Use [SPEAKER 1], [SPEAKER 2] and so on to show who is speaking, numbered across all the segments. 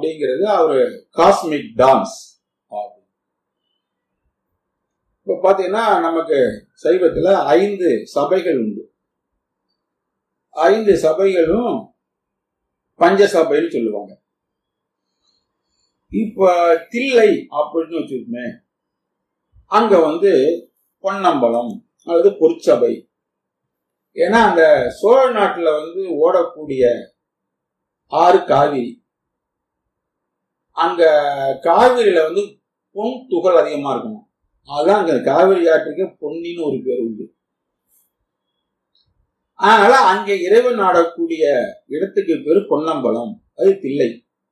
[SPEAKER 1] அப்படிங்கிறது ஒரு cosmic dance இப்ப பாத்தீங்கன்னா நமக்கு சைவத்துல ஐந்து சபைகள் உண்டு ஐந்து சபைகளும் பஞ்ச சபைன்னு சொல்லுவாங்க இப்ப தில்லை அப்படின்னு வச்சுக்கோமே அங்க வந்து பொன்னம்பலம் அல்லது பொற்சபை ஏன்னா அந்த சோழ நாட்டுல வந்து ஓடக்கூடிய ஆறு காவிரி அங்க காவிரியில வந்து பொன் துகள் அதிகமா இருக்கும் அதான் அங்க காவிரி ஆற்றுக்கு பொன்னின்னு ஒரு பேர் உண்டு அதனால அங்க இறைவன் ஆடக்கூடிய இடத்துக்கு பேரு பொன்னம்பலம் அது தில்லை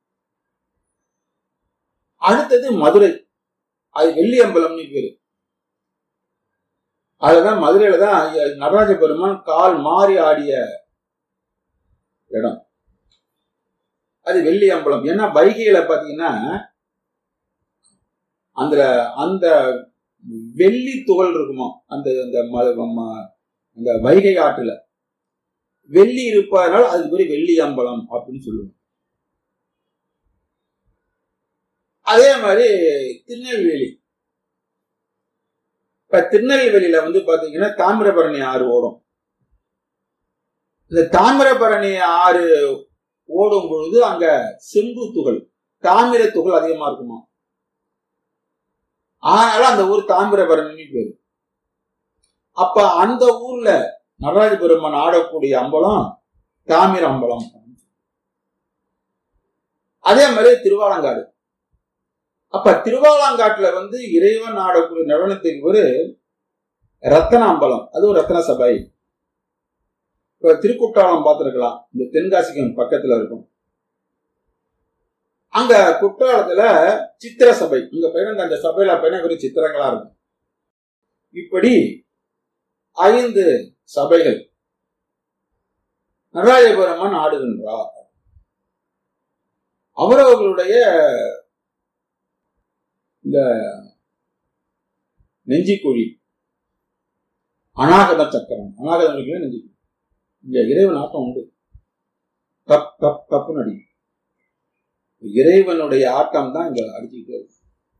[SPEAKER 1] அடுத்தது மதுரை அது வெள்ளியம்பலம்னு பேரு அதுதான் மதுரையில தான் நடராஜ பெருமான் கால் மாறி ஆடிய இடம் அது வெள்ளி அம்பலம் ஏன்னா வைகையில பாத்தீங்கன்னா அந்த அந்த வெள்ளி துகள் இருக்குமா அந்த அந்த ம- ம- அந்த வைகை ஆற்றுல வெள்ளி இருப்பதனால அது பேரு வெள்ளி அம்பலம் அப்படின்னு சொல்லுவோம் அதே மாதிரி திருநெல்வேலி இப்ப திருநெல்வேலியில வந்து பாத்தீங்கன்னா தாமிரபரணி ஆறு ஓடும் இந்த தாமிரபரணி ஆறு ஓடும் பொழுது அங்க செம்பு துகள் தாமிர துகள் அதிகமா இருக்குமா அதனால அந்த ஊர் தாமிரபரணி பேரு அப்ப அந்த ஊர்ல நடராஜ பெருமான் ஆடக்கூடிய அம்பலம் தாமிர அம்பலம் அதே மாதிரி திருவாலங்காடு அப்ப திருவாலங்காட்டுல வந்து இறைவன் ஆடக்கூடிய நடனத்துக்கு ஒரு ரத்தன அம்பலம் அதுவும் ரத்தன சபை இப்ப திருக்குற்றாலம் பார்த்திருக்கலாம் இந்த தென்காசிக்கு பக்கத்துல இருக்கும் அங்க குற்றாலத்துல சித்திர சபை இங்க பையன் அந்த சபையில பையன் ஒரு சித்திரங்களா இருக்கும் இப்படி ஐந்து சபைகள் நடராஜ பெருமான் ஆடுகின்றார் அவரவர்களுடைய இந்த நெஞ்சிக்குழி அநாகத சக்கரம் அநாகதம் இருக்குல்ல நெஞ்சிக்குழி இங்க இறைவன் ஆட்டம் உண்டு கப் கப் கப்புன்னு அடிக்கும் இறைவனுடைய ஆட்டம் தான் இங்க அடிச்சுக்கிட்டே இருக்கு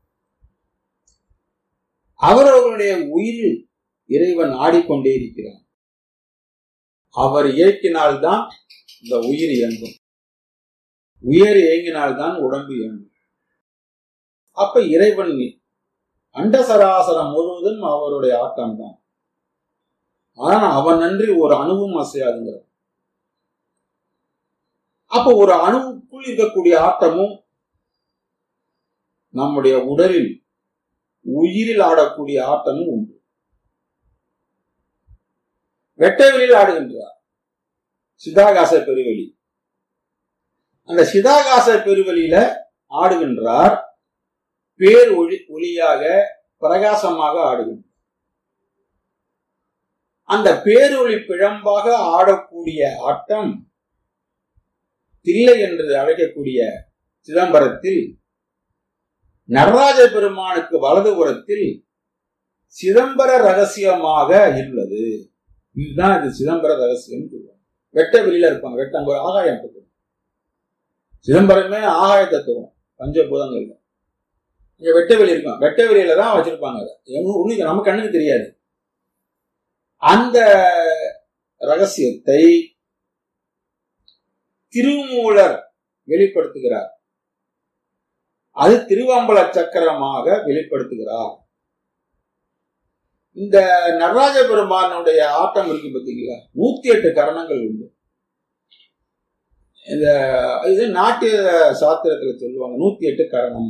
[SPEAKER 1] அவரவர்களுடைய உயிரில் இறைவன் ஆடிக்கொண்டே இருக்கிறார் அவர் இயக்கினால்தான் இந்த உயிர் இயங்கும் உயிர் இயங்கினால்தான் உடம்பு இயங்கும் அப்ப இறைவன் அண்ட சராசரம் முழுவதும் அவருடைய ஆட்டம் தான் ஆனா அவன் நன்றி ஒரு அணுவும் அசையாதுங்கிற அப்ப ஒரு அணுவுக்குள் இருக்கக்கூடிய ஆட்டமும் நம்முடைய உடலில் உயிரில் ஆடக்கூடிய ஆட்டமும் உண்டு வெட்டவெளியில் ஆடுகின்றார் சிதாகாச பெருவெளி அந்த சிதாகாச பெருவெளியில ஆடுகின்றார் பேர் ஒளி ஒளியாக பிரகாசமாக ஆடுகின்றார் அந்த பேரொளி பிழம்பாக ஆடக்கூடிய ஆட்டம் தில்லை என்று அழைக்கக்கூடிய சிதம்பரத்தில் நடராஜ பெருமானுக்கு வலதுபுறத்தில் சிதம்பர ரகசியமாக உள்ளது இதுதான் இது சிதம்பர ரகசியம் சொல்லுவாங்க வெட்ட வெளியில இருப்பாங்க வெட்ட அங்க ஒரு ஆகாயம் தத்துவம் சிதம்பரமே ஆகாய தத்துவம் பஞ்சபூதங்கள்ல இங்க வெட்ட வெளி இருக்கும் வெட்ட வெளியில தான் வச்சிருப்பாங்க அதை ஒண்ணு நம்ம கண்ணுக்கு தெரியாது அந்த ரகசியத்தை திருமூலர் வெளிப்படுத்துகிறார் அது திருவம்பல சக்கரமாக வெளிப்படுத்துகிறார் இந்த நடராஜ பெருமானுடைய ஆட்டம் இருக்கு பார்த்தீங்களா நூத்தி எட்டு கரணங்கள் உண்டு இந்த இது நாட்டிய சாத்திரத்துல சொல்லுவாங்க நூத்தி எட்டு கரணம்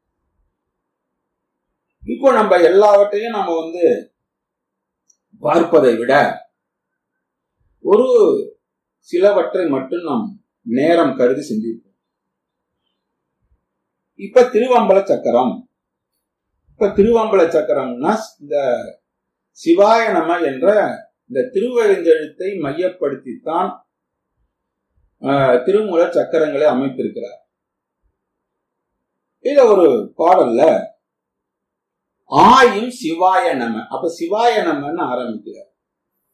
[SPEAKER 1] இப்போ நம்ம எல்லாவற்றையும் நம்ம வந்து பார்ப்பதை விட ஒரு சிலவற்றை மட்டும் நாம் நேரம் கருதி சிந்திப்போம் இப்ப திருவம்பல சக்கரம் இப்ப திருவம்பல சக்கரம்னா இந்த சிவாய நம என்ற இந்த திருவெழுந்தெழுத்தை மையப்படுத்தித்தான் திருமூல சக்கரங்களை அமைத்திருக்கிறார் இதுல ஒரு பாடல்ல ஆயும் சிவாய நம அப்ப சிவாய நமன்னு ஆரம்பிக்கிறார்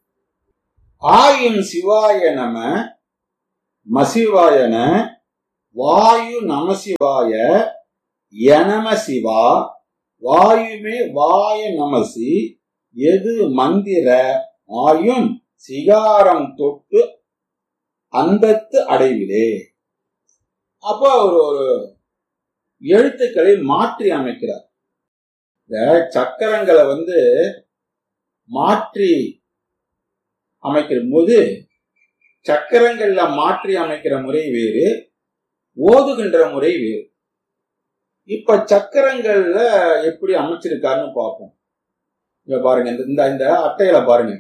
[SPEAKER 1] ஆயும் சிவாய நம மசிவாயன வாயு நமசிவாய எனம சிவா வாயுமே வாய நமசி எது மந்திர ஆயும் சிகாரம் தொட்டு அந்தத்து அடைவிலே அப்போ ஒரு ஒரு எழுத்துக்களை மாற்றி அமைக்கிறார் இந்த சக்கரங்களை வந்து மாற்றி அமைக்கிற போது சக்கரங்கள்ல மாற்றி அமைக்கிற முறை வேறு ஓதுகின்ற முறை வேறு இப்ப சக்கரங்கள்ல எப்படி அமைச்சிருக்காருன்னு பார்ப்போம் இங்க பாருங்க இந்த- இந்த இந்த அட்டையில பாருங்க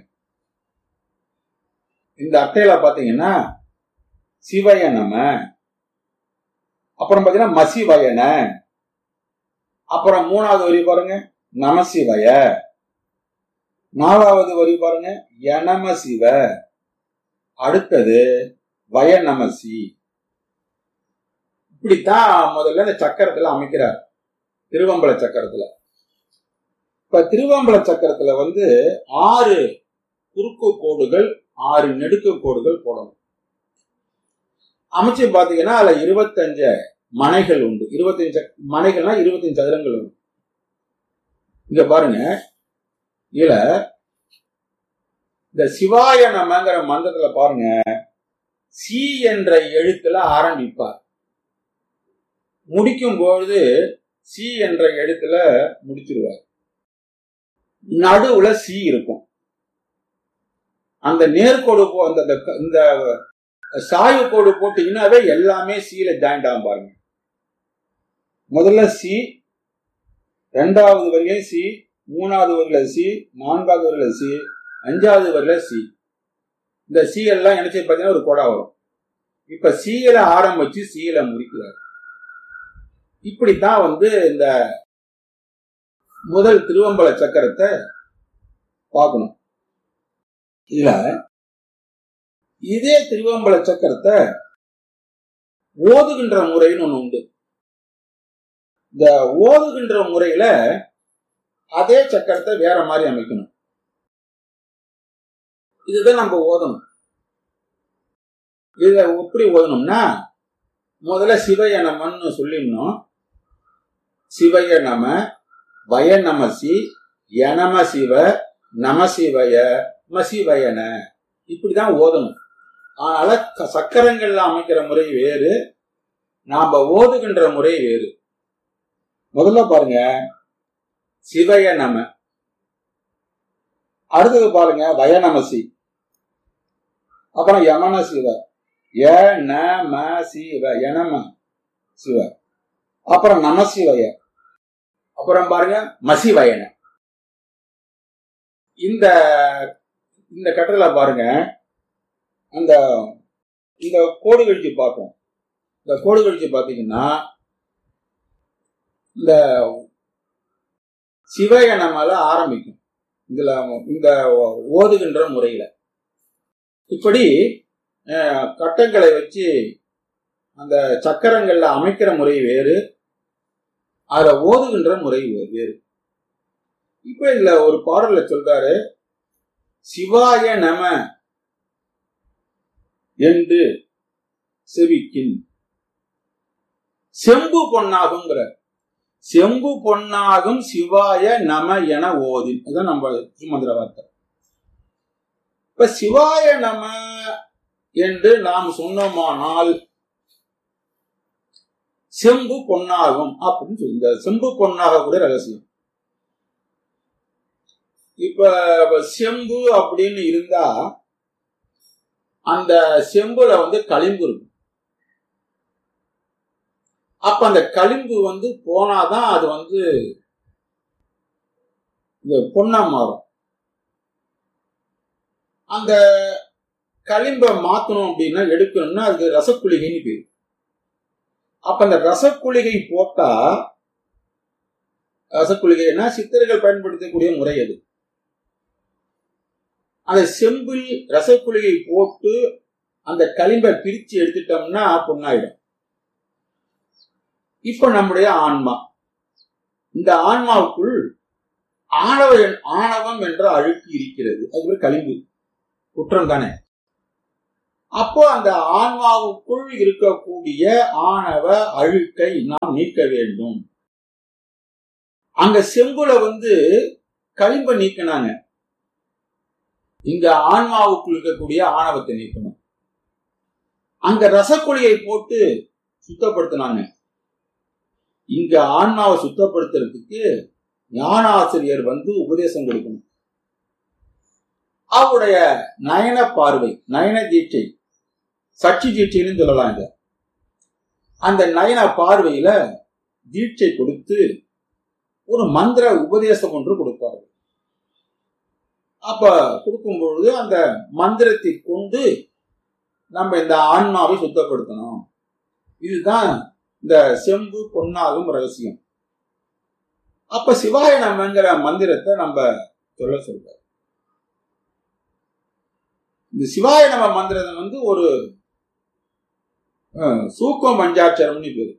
[SPEAKER 1] இந்த அட்டையில பாத்தீங்கன்னா சிவய நம அப்புறம் பாத்தீங்கன்னா மசிவயன அப்புறம் மூணாவது வரி பாருங்க நமசிவய நாலாவது வரி பாருங்க யனம சிவ அடுத்தது வய நமசி இப்படித்தான் முதல்ல இந்த சக்கரத்துல அமைக்கிறார் திருவம்பல சக்கரத்துல இப்ப திருவம்பல சக்கரத்துல வந்து ஆறு குறுக்கு கோடுகள் ஆறு நெடுக்கு கோடுகள் போடணும் அமைச்சு பாத்தீங்கன்னா அதுல இருபத்தஞ்சு மனைகள் உண்டு இருபத்தஞ்சு மனைகள்னா இருபத்தஞ்சு சதுரங்கள் உண்டு இங்க பாருங்க இதுல இந்த சிவாய நமங்கிற மந்திரத்துல பாருங்க சி என்ற எழுத்துல ஆரம்பிப்பார் முடிக்கும் பொழுது சி என்ற எழுத்துல முடிச்சிருவார் நடுவுல சி இருக்கும் அந்த நேர்கோடு போ அந்த அந்த- இந்த சாய்வு கோடு போட்டீங்கன்னாவே எல்லாமே சீல ஜாயிண்ட் ஆகும் பாருங்க முதல்ல சி ரெண்டாவது வரியில சி மூணாவது வரியில சி நான்காவது வரியில சி அஞ்சாவது வரியில சி இந்த சி எல்லாம் நினைச்சு பார்த்தீங்கன்னா ஒரு கோடா வரும் இப்ப சீல ஆரம்பிச்சு சீல முடிக்கிறார் இப்படித்தான் வந்து இந்த முதல் திருவம்பல சக்கரத்தை பார்க்கணும் இதுல இதே திருவம்பல சக்கரத்தை ஓதுகின்ற முறைன்னு ஒண்ணு உண்டு இந்த ஓதுகின்ற முறையில அதே சக்கரத்தை வேற மாதிரி அமைக்கணும் இதுதான் நம்ம ஓதணும் இத எப்படி ஓதணும்னா முதல்ல சிவய நமன்னு சொல்லிடணும் சிவய நம வய நமசி யனம சிவ நம சிவய மசிவயன இப்படிதான் ஓதணும் அதனால க- சக்கரங்கள்ல அமைக்கிற முறை வேறு நாம ஓதுகின்ற முறை வேறு முதல்ல பாருங்க சிவய நம அடுத்தது பாருங்க வயநமசி அப்புறம் யமன சிவ ய ந ம சிவ யனம சிவ அப்புறம் நமசிவய அப்புறம் பாருங்க மசிவயன இந்த இந்த கட்டத்துல பாருங்க அந்த இந்த கோடு கழிச்சு பார்ப்போம் இந்த கோடு கழிச்சு பார்த்தீங்கன்னா இந்த சிவயனமால ஆரம்பிக்கும் இதுல இந்த ஓதுகின்ற முறையில இப்படி அஹ், கட்டங்களை வச்சு அந்த சக்கரங்கள்ல அமைக்கிற முறை வேறு அதுல ஓதுகின்ற முறை வே- வேறு இப்ப இதுல ஒரு பாடல்ல சொல்றாரு சிவாய நம என்று செவிக்கின் செம்பு பொன்னாகுங்கிற செம்பு பொன்னாகும் சிவாய நம என ஓதின் இதான் நம்ம சுமந்திர வார்த்தை இப்ப சிவாய நம என்று நாம் சொன்னோமானால் செம்பு பொன்னாகும் அப்படின்னு சொல்லி இந்த செம்பு பொன்னாக கூட ரகசியம் இப்ப இப்ப செம்பு அப்படின்னு இருந்தா அந்த செம்புல வந்து களிம்பு இருக்கும் அப்ப அந்த களிம்பு வந்து போனாதான் அது வந்து இது பொன்னா மாறும் அந்த களிம்பை மாத்தணும் அப்படின்னா எடுக்கணும்னா அதுக்கு ரசக்குளிகைன்னு பேரு அப்ப அந்த ரசக்குளிகை போட்டா ரசக்குளிகைன்னா சித்தர்கள் பயன்படுத்தக்கூடிய முறை அது அந்த செம்பில் ரசக்குளிகை போட்டு அந்த களிம்பை பிரிச்சு எடுத்துட்டோம்னா பொண்ணாயிடும் இப்ப நம்முடைய ஆன்மா இந்த ஆன்மாவுக்குள் ஆணவ ஆணவம் என்ற அழுக்கு இருக்கிறது அது ஒரு களிம்பு குற்றம் தானே அப்போ அந்த ஆன்மாவுக்குள் இருக்கக்கூடிய ஆணவ அழுக்கை நாம் நீக்க வேண்டும் அங்க செம்புல வந்து களிம்ப நீக்கினாங்க இங்க ஆன்மாவுக்குள் இருக்கக்கூடிய ஆணவத்தை நீக்கணும் அங்க ரசக்குழியை போட்டு சுத்தப்படுத்தினாங்க இங்க ஆன்மாவை சுத்தப்படுத்துறதுக்கு ஞானாசிரியர் வந்து உபதேசம் கொடுக்கணும் அவருடைய நயன பார்வை நயன தீட்சை சச்சி தீட்சைன்னு சொல்லலாம் இத அந்த நயன பார்வையில தீட்சை கொடுத்து ஒரு மந்திர உபதேசம் ஒன்று கொடுப்பார்கள் அப்ப கொடுக்கும் பொழுது அந்த மந்திரத்தை கொண்டு நம்ம இந்த ஆன்மாவை சுத்தப்படுத்தணும் இதுதான் இந்த செம்பு பொன்னாகும் ரகசியம் அப்ப சிவாய நமங்கிற மந்திரத்தை நம்ம சொல்ல சொல்ற இந்த சிவாய நம மந்திரம் வந்து ஒரு சூக்கம் பஞ்சாட்சரம்னு பேரு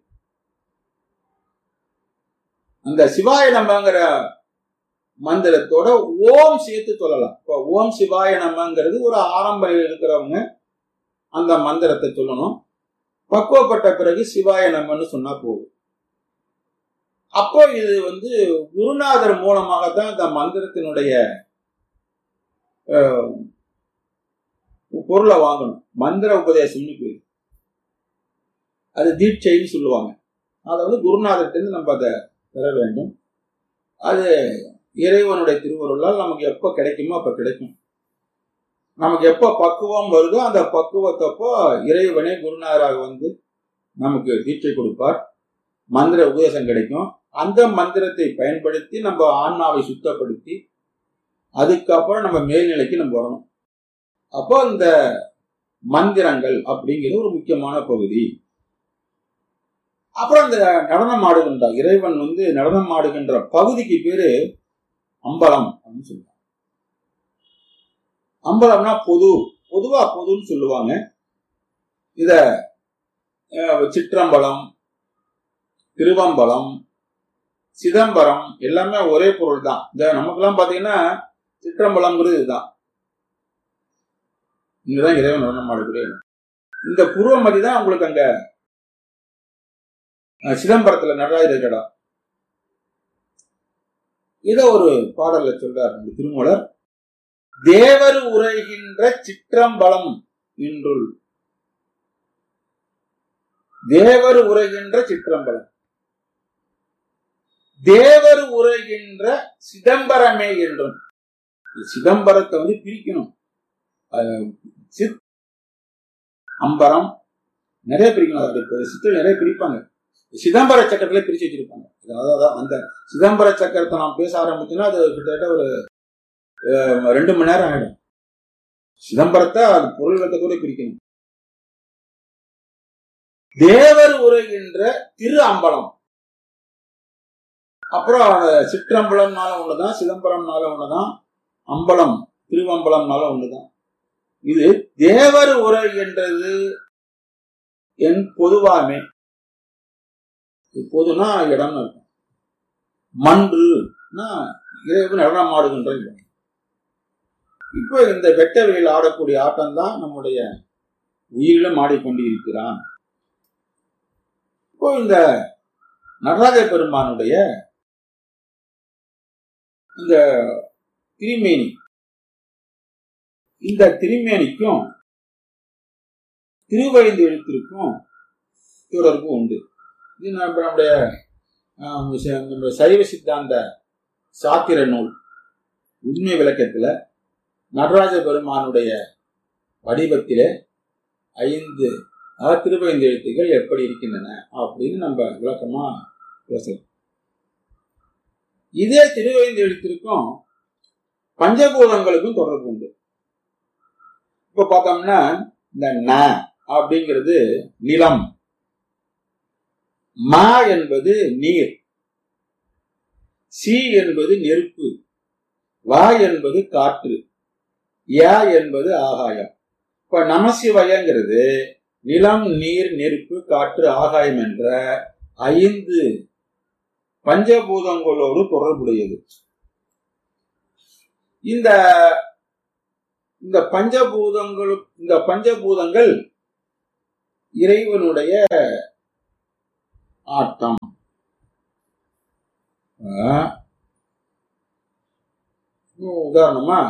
[SPEAKER 1] அந்த சிவாய நமங்கிற மந்திரத்தோட ஓம் சேர்த்து சொல்லலாம் இப்போ ஓம் சிவாய நமங்கிறது ஒரு ஆரம்ப இருக்கிறவங்க அந்த மந்திரத்தை சொல்லணும் பக்குவப்பட்ட பிறகு சிவாய நமன்னு சொன்னா போதும் அப்போ இது வந்து குருநாதர் மூலமாகத்தான் இந்த மந்திரத்தினுடைய பொருளை வாங்கணும் மந்திர உபதேசம்னு பேரு அது தீட்சைன்னு சொல்லுவாங்க அதை வந்து குருநாதர்கிட்ட நம்ம அதை பெற வேண்டும் அது இறைவனுடைய திருவருளால் நமக்கு எப்போ கிடைக்குமோ அப்போ கிடைக்கும் நமக்கு எப்போ பக்குவம் வருதோ அந்த பக்குவத்தப்போ இறைவனே குருநாதராக வந்து நமக்கு தீட்சை கொடுப்பார் மந்திர உபதேசம் கிடைக்கும் அந்த மந்திரத்தை பயன்படுத்தி நம்ம ஆன்மாவை சுத்தப்படுத்தி அதுக்கப்புறம் நம்ம மேல்நிலைக்கு நம்ம வரணும் அப்போ இந்த மந்திரங்கள் அப்படிங்கிறது ஒரு முக்கியமான பகுதி அப்புறம் இந்த நடனம் ஆடுகின்ற இறைவன் வந்து நடனம் ஆடுகின்ற பகுதிக்கு பேரு அம்பலம் அப்படின்னு சொல்லுவாங்க அம்பலம்னா பொது பொதுவா பொதுன்னு சொல்லுவாங்க இத சிற்றம்பலம் திருவம்பலம் சிதம்பரம் எல்லாமே ஒரே பொருள் தான் இந்த நமக்கெல்லாம் பாத்தீங்கன்னா சிற்றம்பலம்ங்கிறது இதுதான் இங்கதான் இறைவன் நடனம் ஆடக்கூடிய இந்த புருவமதி தான் உங்களுக்கு அங்க சிதம்பரத்துல நடராஜர் இடம் இத ஒரு பாடல்ல சொல்றார் திருமூலர் தேவர் உரைகின்ற சிற்றம்பலம் இன்றுள் தேவர் உரைகின்ற சிற்றம்பலம் தேவர் உரைகின்ற சிதம்பரமே என்றும் சிதம்பரத்தை வந்து பிரிக்கணும் சித் அம்பரம் நிறைய பிரிக்கணும் அதோட சித்தல் நிறைய பிரிப்பாங்க சிதம்பர சக்கரத்துல பிரிச்சு வச்சிருப்பாங்க அதாவது அந்த சிதம்பர சக்கரத்தை நாம் பேச ஆரம்பிச்சோம்னா அது கிட்டத்தட்ட ஒரு ரெண்டு மணி நேரம் ஆயிடும் சிதம்பரத்தை அது பொருள் விளக்கத்தோட பிரிக்கணும் தேவர் உரைகின்ற திரு அம்பலம் அப்புறம் சிற்றம்பலம்னால ஒண்ணுதான் சிதம்பரம்னால ஒண்ணுதான் அம்பலம் திருவம்பலம்னால ஒண்ணுதான் இது தேவர் உரை என்றது என் பொதுவாமே பொதுனா இடம்னு இருக்கும் மன்றுனா இறைவன் நடனம் ஆடுகின்ற இடம் இப்போ இந்த வெட்ட வெளியில் ஆடக்கூடிய ஆட்டம் தான் நம்முடைய உயிரிலும் ஆடிக்கொண்டு இருக்கிறான் இப்போ இந்த நடராஜ பெருமானுடைய இந்த திருமேனி இந்த திருமேனிக்கும் திருவைந்து எழுத்திற்கும் தொடர்பு உண்டு இது நம்முடைய நம்முடைய சைவ சித்தாந்த சாத்திர நூல் உண்மை விளக்கத்துல நடராஜ பெருமானுடைய வடிவத்திலே ஐந்து திருவைந்து எழுத்துக்கள் எப்படி இருக்கின்றன அப்படின்னு நம்ம விளக்கமா பேசலாம் இதே திருவைந்து எழுத்திற்கும் பஞ்சபூதங்களுக்கும் தொடர்பு உண்டு இப்ப பார்த்தோம்னா இந்த ந அப்படிங்கிறது நிலம் மா என்பது நீர் சி என்பது நெருப்பு வா என்பது காற்று யா என்பது ஆகாயம் இப்ப நமசிவயங்கிறது நிலம் நீர் நெருப்பு காற்று ஆகாயம் என்ற ஐந்து பஞ்சபூதங்களோடு தொடர்புடையது இந்த இந்த பஞ்சபூதங்களும் இந்த பஞ்சபூதங்கள் இறைவனுடைய ஆட்டம் ஆ, உதாரணமா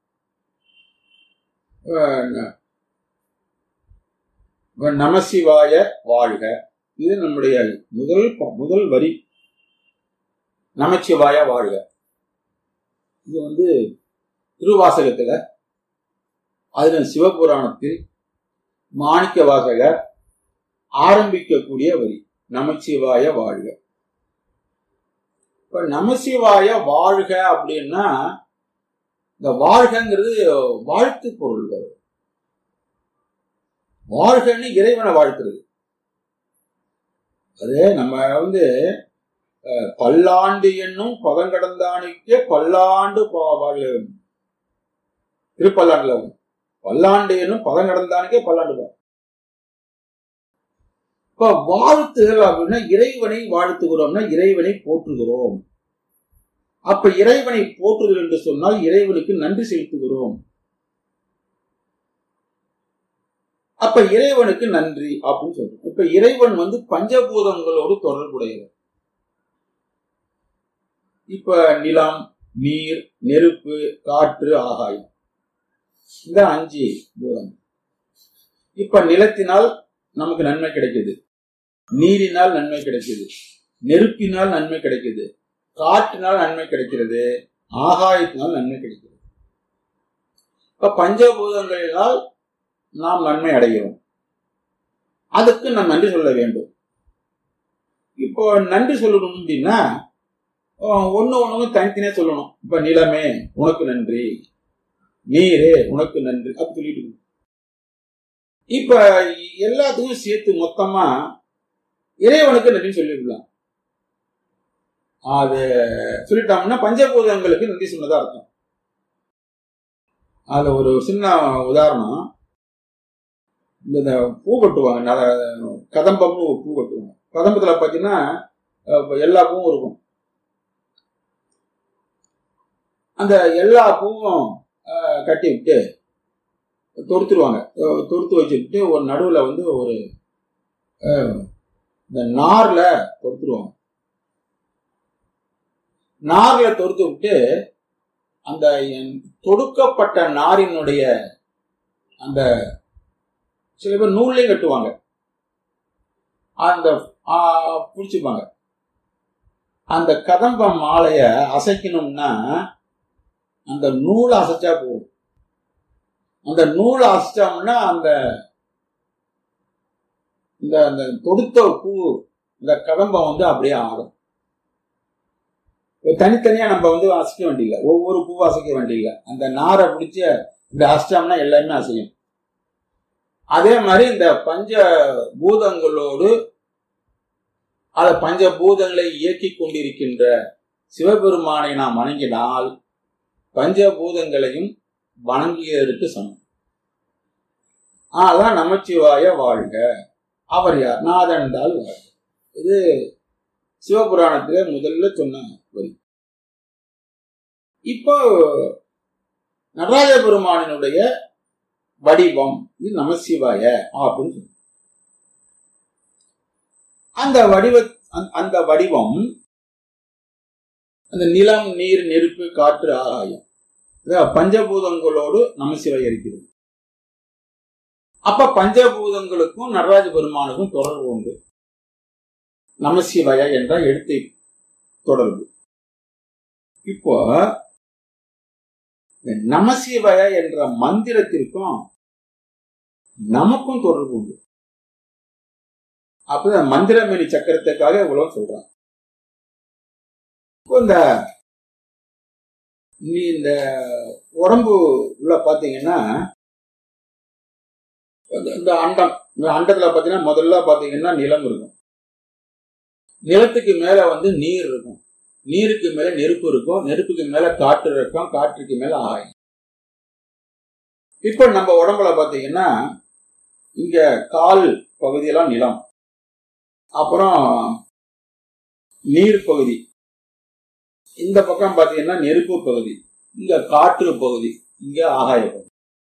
[SPEAKER 1] ஆ, ந- நமசிவாய வாழ்க இது நம்முடைய முதல் ப- முதல் வரி நமச்சிவாய வாழ்க இது வந்து திருவாசகத்துல அதுல சிவபுராணத்தில் மாணிக்க வாசகர் ஆரம்பிக்கக்கூடிய வரி நமச்சிவாய வாழ்க இப்ப நமசிவாய வாழ்க அப்படின்னா இந்த வாழ்கங்கிறது வாழ்த்து பொருள் வரும். வாழ்கன்னு இறைவனை வாழ்த்துறது அது நம்ம வந்து அஹ், பல்லாண்டு என்னும் பதங்கடந்தானுக்கே பல்லாண்டு பா- வாழ் திருப்பல்லாண்டுல வரும். பல்லாண்டு என்னும் பதங்கடந்தானுக்கே பல்லாண்டு வாழ். இப்ப வாழ்த்துதல் அப்படின்னா இறைவனை வாழ்த்துகிறோம்னா இறைவனை போற்றுகிறோம் அப்ப இறைவனை போற்றுதல் என்று சொன்னால் இறைவனுக்கு நன்றி செலுத்துகிறோம் அப்ப இறைவனுக்கு நன்றி அப்படின்னு சொல்றோம் இப்ப இறைவன் வந்து பஞ்சபூதங்களோடு தொடர்புடையவர் இப்ப நிலம் நீர் நெருப்பு காற்று ஆகாயம் இந்த அஞ்சு பூதம் இப்ப நிலத்தினால் நமக்கு நன்மை கிடைக்குது நீரினால் நன்மை கிடைக்குது நெருப்பினால் நன்மை கிடைக்குது காற்றினால் நன்மை கிடைக்கிறது ஆகாயத்தினால் நன்மை கிடைக்கிறது இப்ப பஞ்சபூதங்களினால் நாம் நன்மை அடைகிறோம் அதுக்கு நாம் நன்றி சொல்ல வேண்டும் இப்போ நன்றி சொல்லணும் அப்படின்னா அஹ், ஒண்ணு ஒண்ணு தனித்தனியா சொல்லணும் இப்ப நிலமே உனக்கு நன்றி நீரே உனக்கு நன்றி அப்படி சொல்லிட்டு இருக்கணும். இப்ப எல்லாத்துக்கும் சேர்த்து மொத்தமா இறைவனுக்கு நன்றி சொல்லிடலாம் அது சொல்லிட்டோம்னா பஞ்சபூதங்களுக்கு நன்றி சொன்னதா அர்த்தம் அது ஒரு சின்ன உதாரணம் இந்த இந்த பூ கட்டுவாங்க நர- கதம்பம்னு ஒரு பூ கட்டுவாங்க கதம்பத்துல பாத்தீங்கன்னா அஹ், எல்லா பூவும் இருக்கும் அந்த எல்லா பூவும் அஹ், கட்டி விட்டு தொடுத்துருவாங்க அஹ், தொடுத்து வச்சுக்கிட்டு ஒரு நடுவுல வந்து ஒரு அஹ், இந்த நார்ல தொடுத்துருவாங்க நார்ல தொடுத்து விட்டு அந்த என்- தொடுக்கப்பட்ட நாரினுடைய அந்த சில பேர் நூல்லையும் கட்டுவாங்க அந்த பிடிச்சிப்பாங்க அந்த கதம்ப மாலைய அசைக்கணும்னா அந்த நூலை அசைச்சா போதும் அந்த நூலை அசைச்சோம்னா அந்த இந்த அந்த தொடுத்த பூ இந்த கதம்பம் வந்து அப்படியே ஆடும் தனித்தனியா நம்ம வந்து அசைக்க வேண்டியதில்லை ஒவ்வொரு பூவும் அசைக்க வேண்டியதில்லை அந்த நாரை பிடிச்சி இந்த அசிச்சோம்னா எல்லாமே அசையும் அதே மாதிரி இந்த பஞ்ச பூதங்களோடு அந்த பஞ்ச பூதங்களை இயக்கி கொண்டிருக்கின்ற சிவபெருமானை நாம் வணங்கினால் பஞ்சபூதங்களையும் வணங்கியதற்கு சமம் அதான் நமச்சிவாய வாழ்க அவர் யார் நாதன் தாள் வாழ்க இது சிவபுராணத்திலே முதல்ல சொன்ன வரி இப்போ நடராஜ பெருமானினுடைய வடிவம் இது நமசிவாய அப்படின்னு சொல்லுவோம். அந்த வடிவ அந்த- அந்த வடிவம் அந்த நிலம் நீர் நெருப்பு காற்று ஆகாயம் இது பஞ்சபூதங்களோடு நமசிவாய இருக்கிறது அப்ப பஞ்சபூதங்களுக்கும் நடராஜ பெருமானுக்கும் தொடர்பு உண்டு நமசிவாய என்ற எழுத்தை தொடர்பு இப்போ இந்த நமசிவாய என்ற மந்திரத்திற்கும் நமக்கும் தொடர்பு உண்டு அப்பதான் மந்திரமணி சக்கரத்துக்காக இவ்வளவு சொல்றான் இப்போ இந்த நீ இந்த உடம்பு உள்ள பாத்தீங்கன்னா இந்த- இந்த அண்டம் இந்த அண்டத்துல பாத்தீங்கன்னா முதல்ல பாத்தீங்கன்னா நிலம் இருக்கும் நிலத்துக்கு மேல வந்து நீர் இருக்கும் நீருக்கு மேல நெருப்பு இருக்கும் நெருப்புக்கு மேல காற்று இருக்கும் காற்றுக்கு மேல ஆகாயம் இப்ப நம்ம உடம்புல பாத்தீங்கன்னா இங்க கால் பகுதியெல்லாம் நிலம் அப்புறம் நீர் பகுதி இந்த பக்கம் பாத்தீங்கன்னா நெருப்பு பகுதி இங்க காற்று பகுதி இங்க ஆகாய பகுதி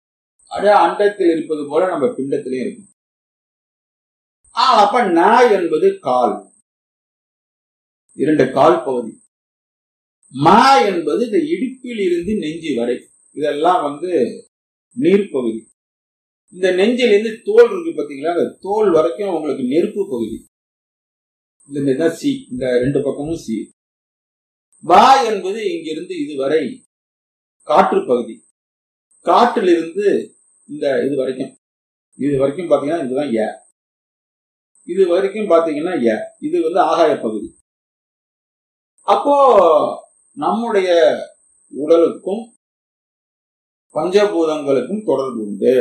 [SPEAKER 1] அதே அண்டத்தில் இருப்பது போல நம்ம பிண்டத்திலையும் இருக்கும் ஆ, அப்ப ந என்பது கால் இரண்டு கால் பகுதி ம என்பது இந்த இடுப்பில் இருந்து நெஞ்சு வரை இதெல்லாம் வந்து நீர்ப்பகுதி இந்த நெஞ்சிலிருந்து தோல் இருக்கு பாத்தீங்களா அந்த தோல் வரைக்கும் உங்களுக்கு நெருப்பு பகுதி இந்த இதுதான் சி இந்த ரெண்டு பக்கமும் சி வா என்பது இங்கிருந்து இதுவரை காற்று பகுதி காற்றிலிருந்து இந்த இது வரைக்கும் இது வரைக்கும் பாத்தீங்கன்னா இதுதான் ஏ இது வரைக்கும் பாத்தீங்கன்னா ஏ இது வந்து ஆகாய பகுதி அப்போ நம்முடைய உடலுக்கும் பஞ்சபூதங்களுக்கும் தொடர்பு உண்டு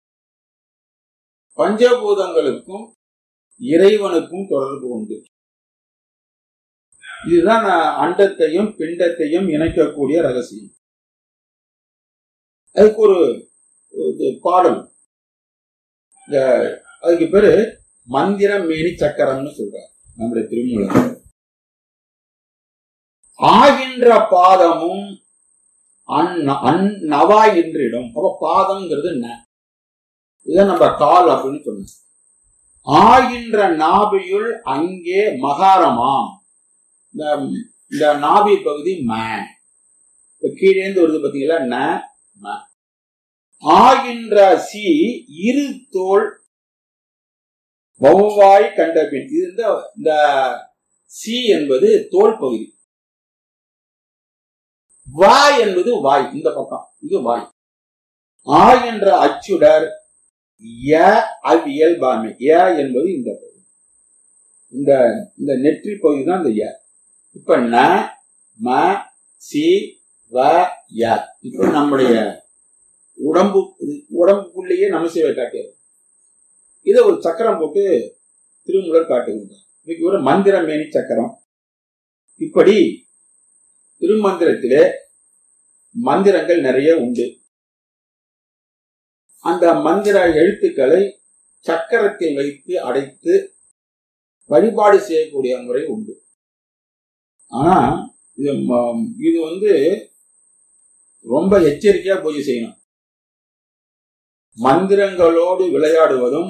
[SPEAKER 1] பஞ்சபூதங்களுக்கும் இறைவனுக்கும் தொடர்பு உண்டு இதுதான் நான் அண்டத்தையும் பிண்டத்தையும் இணைக்கக்கூடிய ரகசியம் அதுக்கு ஒரு இது பாடல் இந்த அதுக்கு பேரு மந்திரம் மேனி சக்கரம்னு சொல்றார் நம்முடைய திருமூலர் ஆகின்ற பாதமும் அந்- அந்நவாய் என்றிடும் அப்ப பாதம்ங்கிறது ந இதான் நம்ம கால் அப்படின்னு சொன்னோம் ஆகின்ற நாபியுள் அங்கே மகாரமா இந்த இந்த நாபி பகுதி ம இப்ப கீழே இருந்து வருது பாத்தீங்களா ந ம ஆகின்ற சி இரு தோல் வௌவாய் கண்டபின் இது இந்த இந்த சி என்பது தோல் பகுதி வாய் என்பது வாய் இந்த பக்கம் இது வாய் ஆ என்ற அச்சுடர் ய அவ்வியல் பாமை ய என்பது இந்த பகுதி இந்த இந்த நெற்றி பகுதி தான் இந்த ய இப்ப ந ம சி வ ய இப்ப நம்முடைய உடம்பு இது- உடம்புக்குள்ளேயே நமசிவை காட்டியது இதை ஒரு சக்கரம் போட்டு திருமூலர் காட்டுகின்றார் இதுக்கு ஒரு மந்திர மேனி சக்கரம் இப்படி திருமந்திரத்திலே மந்திரங்கள் நிறைய உண்டு அந்த மந்திர எழுத்துக்களை சக்கரத்தில் வைத்து அடைத்து வழிபாடு செய்யக்கூடிய முறை உண்டு ஆனா இது ம- இது வந்து ரொம்ப எச்சரிக்கையா பூஜை செய்யணும் மந்திரங்களோடு விளையாடுவதும்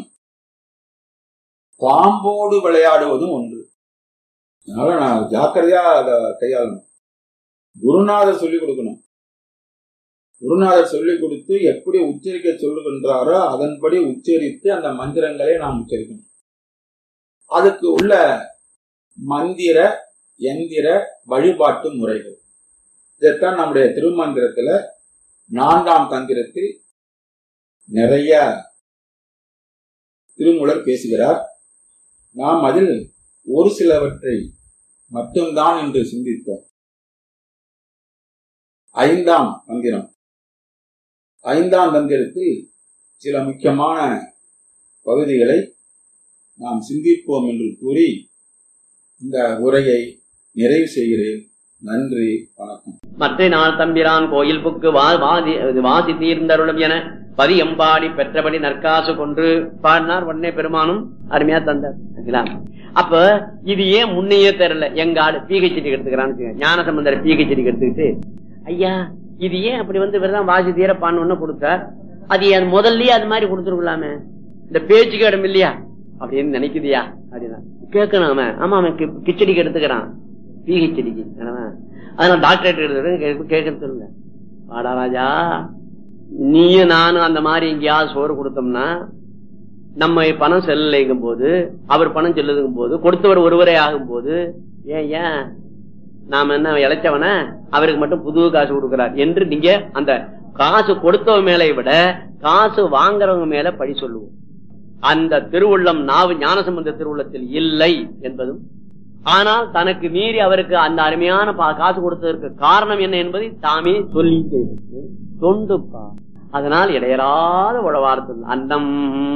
[SPEAKER 1] பாம்போடு விளையாடுவதும் ஒன்று அதனால நான் ஜாக்கிரதையா அதை கையாளணும் குருநாதர் சொல்லிக் கொடுக்கணும் குருநாதர் சொல்லிக் கொடுத்து எப்படி உச்சரிக்க சொல்லுகின்றாரோ அதன்படி உச்சரித்து அந்த மந்திரங்களை நாம் உச்சரிக்கணும் அதுக்கு உள்ள மந்திர எந்திர வழிபாட்டு முறைகள் இதைத்தான் நம்முடைய திருமந்திரத்துல நான்காம் தந்திரத்தில் நிறைய திருமூலர் பேசுகிறார் நாம் அதில் ஒரு சிலவற்றை மட்டும்தான் என்று சிந்தித்தோம் ஐந்தாம் தந்திரம் ஐந்தாம் தந்திரத்தில் சில முக்கியமான பகுதிகளை நாம் சிந்திப்போம் என்று கூறி இந்த உரையை நிறைவு செய்கிறேன் நன்றி வணக்கம்
[SPEAKER 2] மற்ற நாள் தம்பிரான் கோயில் புக்கு வா- வாதி வாசி தீர்ந்தருளும் என பதியம்பாடி பெற்றபடி நற்காசு கொன்று பாடினார் உடனே பெருமானும் அருமையா தந்தார் சரிங்களா? அப்ப இது ஏன் முன்னையே தெரியல எங்க ஆளு பிஹெச்டி எடுத்துக்கிறான்னு ஞான சம்பந்தர் பிஹெச்டி எடுத்துக்கிட்டு ஐயா இது ஏன் அப்படி வந்து இவர்தான் வாசி தீர பான்னு கொடுத்தார் அது ஏன் முதல்லயே அது மாதிரி கொடுத்துருக்கலாமே இந்த பேச்சுக்கு இடம் இல்லையா அப்படின்னு நினைக்குதியா அப்படின்னா கேட்கணும் அவன் ஆமா அவன் கி- கிச்சடிக்கு எடுத்துக்கிறான் பிஹெச்டிக்கு அதனால டாக்டரேட் எடுத்து கேட்க சொல்லுங்க வாடா ராஜா நீயும் நானும் அந்த மாதிரி எங்கேயாவது சோறு கொடுத்தோம்னா நம்ம பணம் செல்லலைங்கும் போது அவர் பணம் செல்லுதுங்கும் போது கொடுத்தவர் ஒருவரே ஆகும் போது ஏன் ஏன் நாம என்ன இழைச்சவன அவருக்கு மட்டும் புது காசு கொடுக்கிறார் என்று நீங்க அந்த காசு கொடுத்தவங்க மேலே விட காசு வாங்குறவங்க மேல பழி சொல்லுவோம் அந்த திருவுள்ளம் நாவு ஞானசம்பந்த திருவுள்ளத்தில் இல்லை என்பதும் ஆனால் தனக்கு மீறி அவருக்கு அந்த அருமையான பா- காசு கொடுத்ததற்கு காரணம் என்ன என்பதை தாமே சொல்லி செய்தது தொண்டுப்பா அதனால் இடையராத உழவார்த்தல் அன்னம்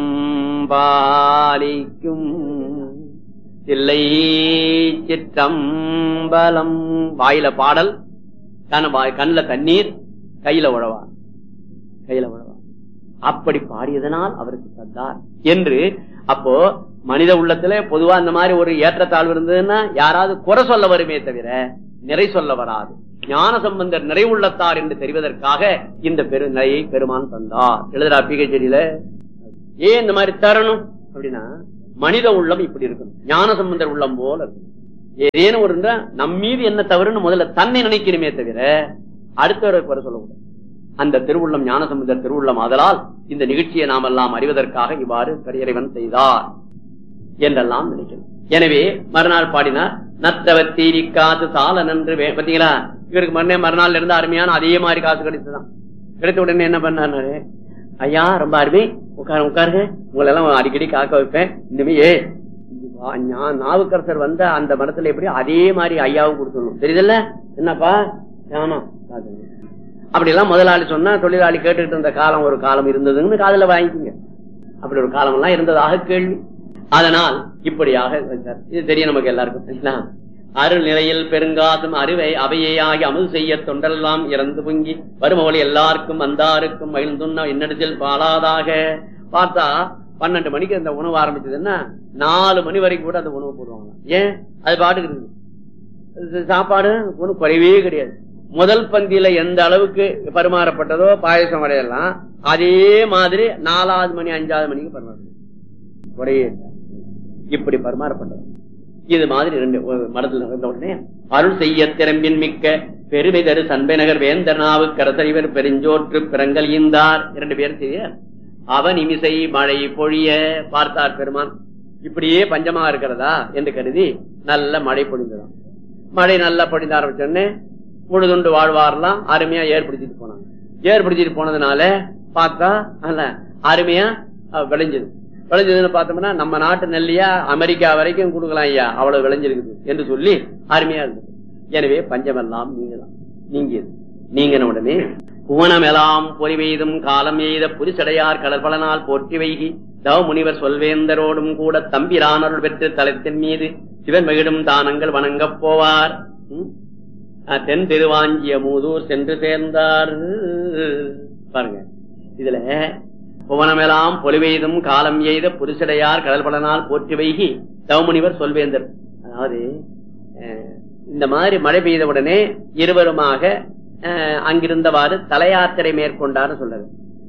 [SPEAKER 2] பாலிக்கும் தில்லை சிற்றம்பலம் வாயில பாடல் கண வாய் கண்ணுல தண்ணீர் கையில உழவா கையில உழவா அப்படி பாடியதனால் அவருக்கு தந்தார் என்று அப்போ மனித உள்ளத்துல பொதுவா இந்த மாதிரி ஒரு ஏற்றத்தாழ்வு இருந்ததுன்னா யாராவது குறை சொல்ல வருமே தவிர நிறை சொல்ல வராது ஞான சம்பந்தர் நிறைவுள்ளத்தார் என்று தெரிவதற்காக இந்த பெரு நிறையை பெருமான் தந்தார் எழுதுறா பிகச்சேரியில ஏன் இந்த மாதிரி தரணும் அப்படின்னா மனித உள்ளம் இப்படி இருக்கணும் ஞான சம்பந்தர் உள்ளம் போல இருக்கணும் ஏதேனும் ஒரு இருந்தா நம் மீது என்ன தவறுன்னு முதல்ல தன்னை நினைக்கணுமே தவிர அடுத்தவரை குறை சொல்லக்கூடாது அந்த திருவுள்ளம் ஞானசமுதர் திருவுள்ளம் ஆதலால் இந்த நிகழ்ச்சியை நாம் எல்லாம் அறிவதற்காக இவ்வாறு இறைவன் செய்தார் என்றெல்லாம் நினைக்கணும் எனவே மறுநாள் பாடினார் நத்தவர் தீரி காசு சால நன்று வே- பாத்தீங்களா இவருக்கு மறுநே மறுநாள் இருந்து அருமையான அதே மாதிரி காசு கிடைச்சுதான் கிடைத்த உடனே என்ன பண்ணாரு ஐயா ரொம்ப அருமை உட்காரு உட்காருங்க உங்களை எல்லாம் அடிக்கடி காக்க வைப்பேன் இனிமே ஏ வா- ஞா- நாவுக்கரசர் வந்த அந்த மரத்துல எப்படி அதே மாதிரி ஐயாவும் கொடுத்துடணும் தெரியுதுல்ல என்னப்பா ஆமா பாத்துங்க. அப்படி எல்லாம் முதலாளி சொன்னா தொழிலாளி கேட்டுக்கிட்டு இருந்த காலம் ஒரு காலம் இருந்ததுன்னு காதுல வாங்கிக்கோங்க அப்படி ஒரு காலம் எல்லாம் இருந்ததாக கேள்வி அதனால் இப்படியாக வச்சார். இது தெரியும் நமக்கு எல்லாருக்கும் சரிங்களா? அருள் நிலையில் பெருங்காதும் அருவை அவையாகி அமுது செய்ய தொண்டெல்லாம் இறந்து பொங்கி வருமவழி எல்லாருக்கும் வந்தாருக்கும் மகிழ்ந்துண்ண இன்னிடத்தில் பாலாதாக பார்த்தா பன்னெண்டு மணிக்கு அந்த உணவு ஆரம்பிச்சதுன்னா நாலு மணி வரைக்கும் கூட அந்த உணவு போடுவாங்க ஏன் அது பாட்டுக்கு இருக்குது இது சாப்பாடு ஒன்றும் குறைவே கிடையாது முதல் பந்தியில எந்த அளவுக்கு பரிமாறப்பட்டதோ பாயசம் வரையெல்லாம் அதே மாதிரி நாலாவது மணி அஞ்சாவது மணிக்கு பரிமாறப்படும் குறையே இல்லை. இப்படி பரிமாறப்பட்டது இது மாதிரி ரெண்டு ஒரு மரத்தில் இருந்த உடனே அருள் செய்ய திறம்பின் மிக்க பெருமை தரு சண்பை நகர் வேந்தர் நாவு கரசறிவர் பெருஞ்சோற்று பிறங்கல் ஈந்தார் இரண்டு பேரும் செய்ய அவன் இமிசை மழை பொழிய பார்த்தார் பெருமான் இப்படியே பஞ்சமா இருக்கிறதா என்று கருதி நல்ல மழை பொழிந்ததாம் மழை நல்லா பொழிந்த ஆரம்பிச்சோடனே உழுதுண்டு வாழ்வாரெல்லாம் அருமையா ஏற்படுத்திட்டு போனாங்க ஏற்படுத்திட்டு போனதுனால பார்த்தா அல்ல அருமையா அஹ், விளைஞ்சது விளைஞ்சதுன்னு பார்த்தோம்னா நம்ம நாட்டு நெல்லியா அமெரிக்கா வரைக்கும் கொடுக்கலாம் ஐயா அவ்வளவு விளைஞ்சிருக்குது என்று சொல்லி அருமையா இருந்தது எனவே பஞ்சமெல்லாம் நீங்கலாம் நீங்கியது நீங்கின உடனே புவனமெல்லாம் பொறி பெய்தும் காலம் எய்த புரிசடையார் கடற்பலனால் போற்றி வைகி தவ முனிவர் சொல்வேந்தரோடும் கூட தம்பிரானருள் பெற்று தலத்தின் மீது சிவன் மகிழும் தானங்கள் வணங்கப் போவார் ம்? அஹ், தென் திருவாஞ்சிய மூதூர் சென்று சேர்ந்தார் பாருங்க இதுல புவனமெல்லாம் பொலிவெய்தும் காலம் எய்த புரிசடையார் கடல்பலனால் போற்றி வைகி தவமுனிவர் சொல்வேந்தர் அதாவது அஹ், இந்த மாதிரி மழை பெய்த உடனே இருவருமாக அஹ், அங்கிருந்தவாறு தலையாத்திரை மேற்கொண்டாரு சொல்றது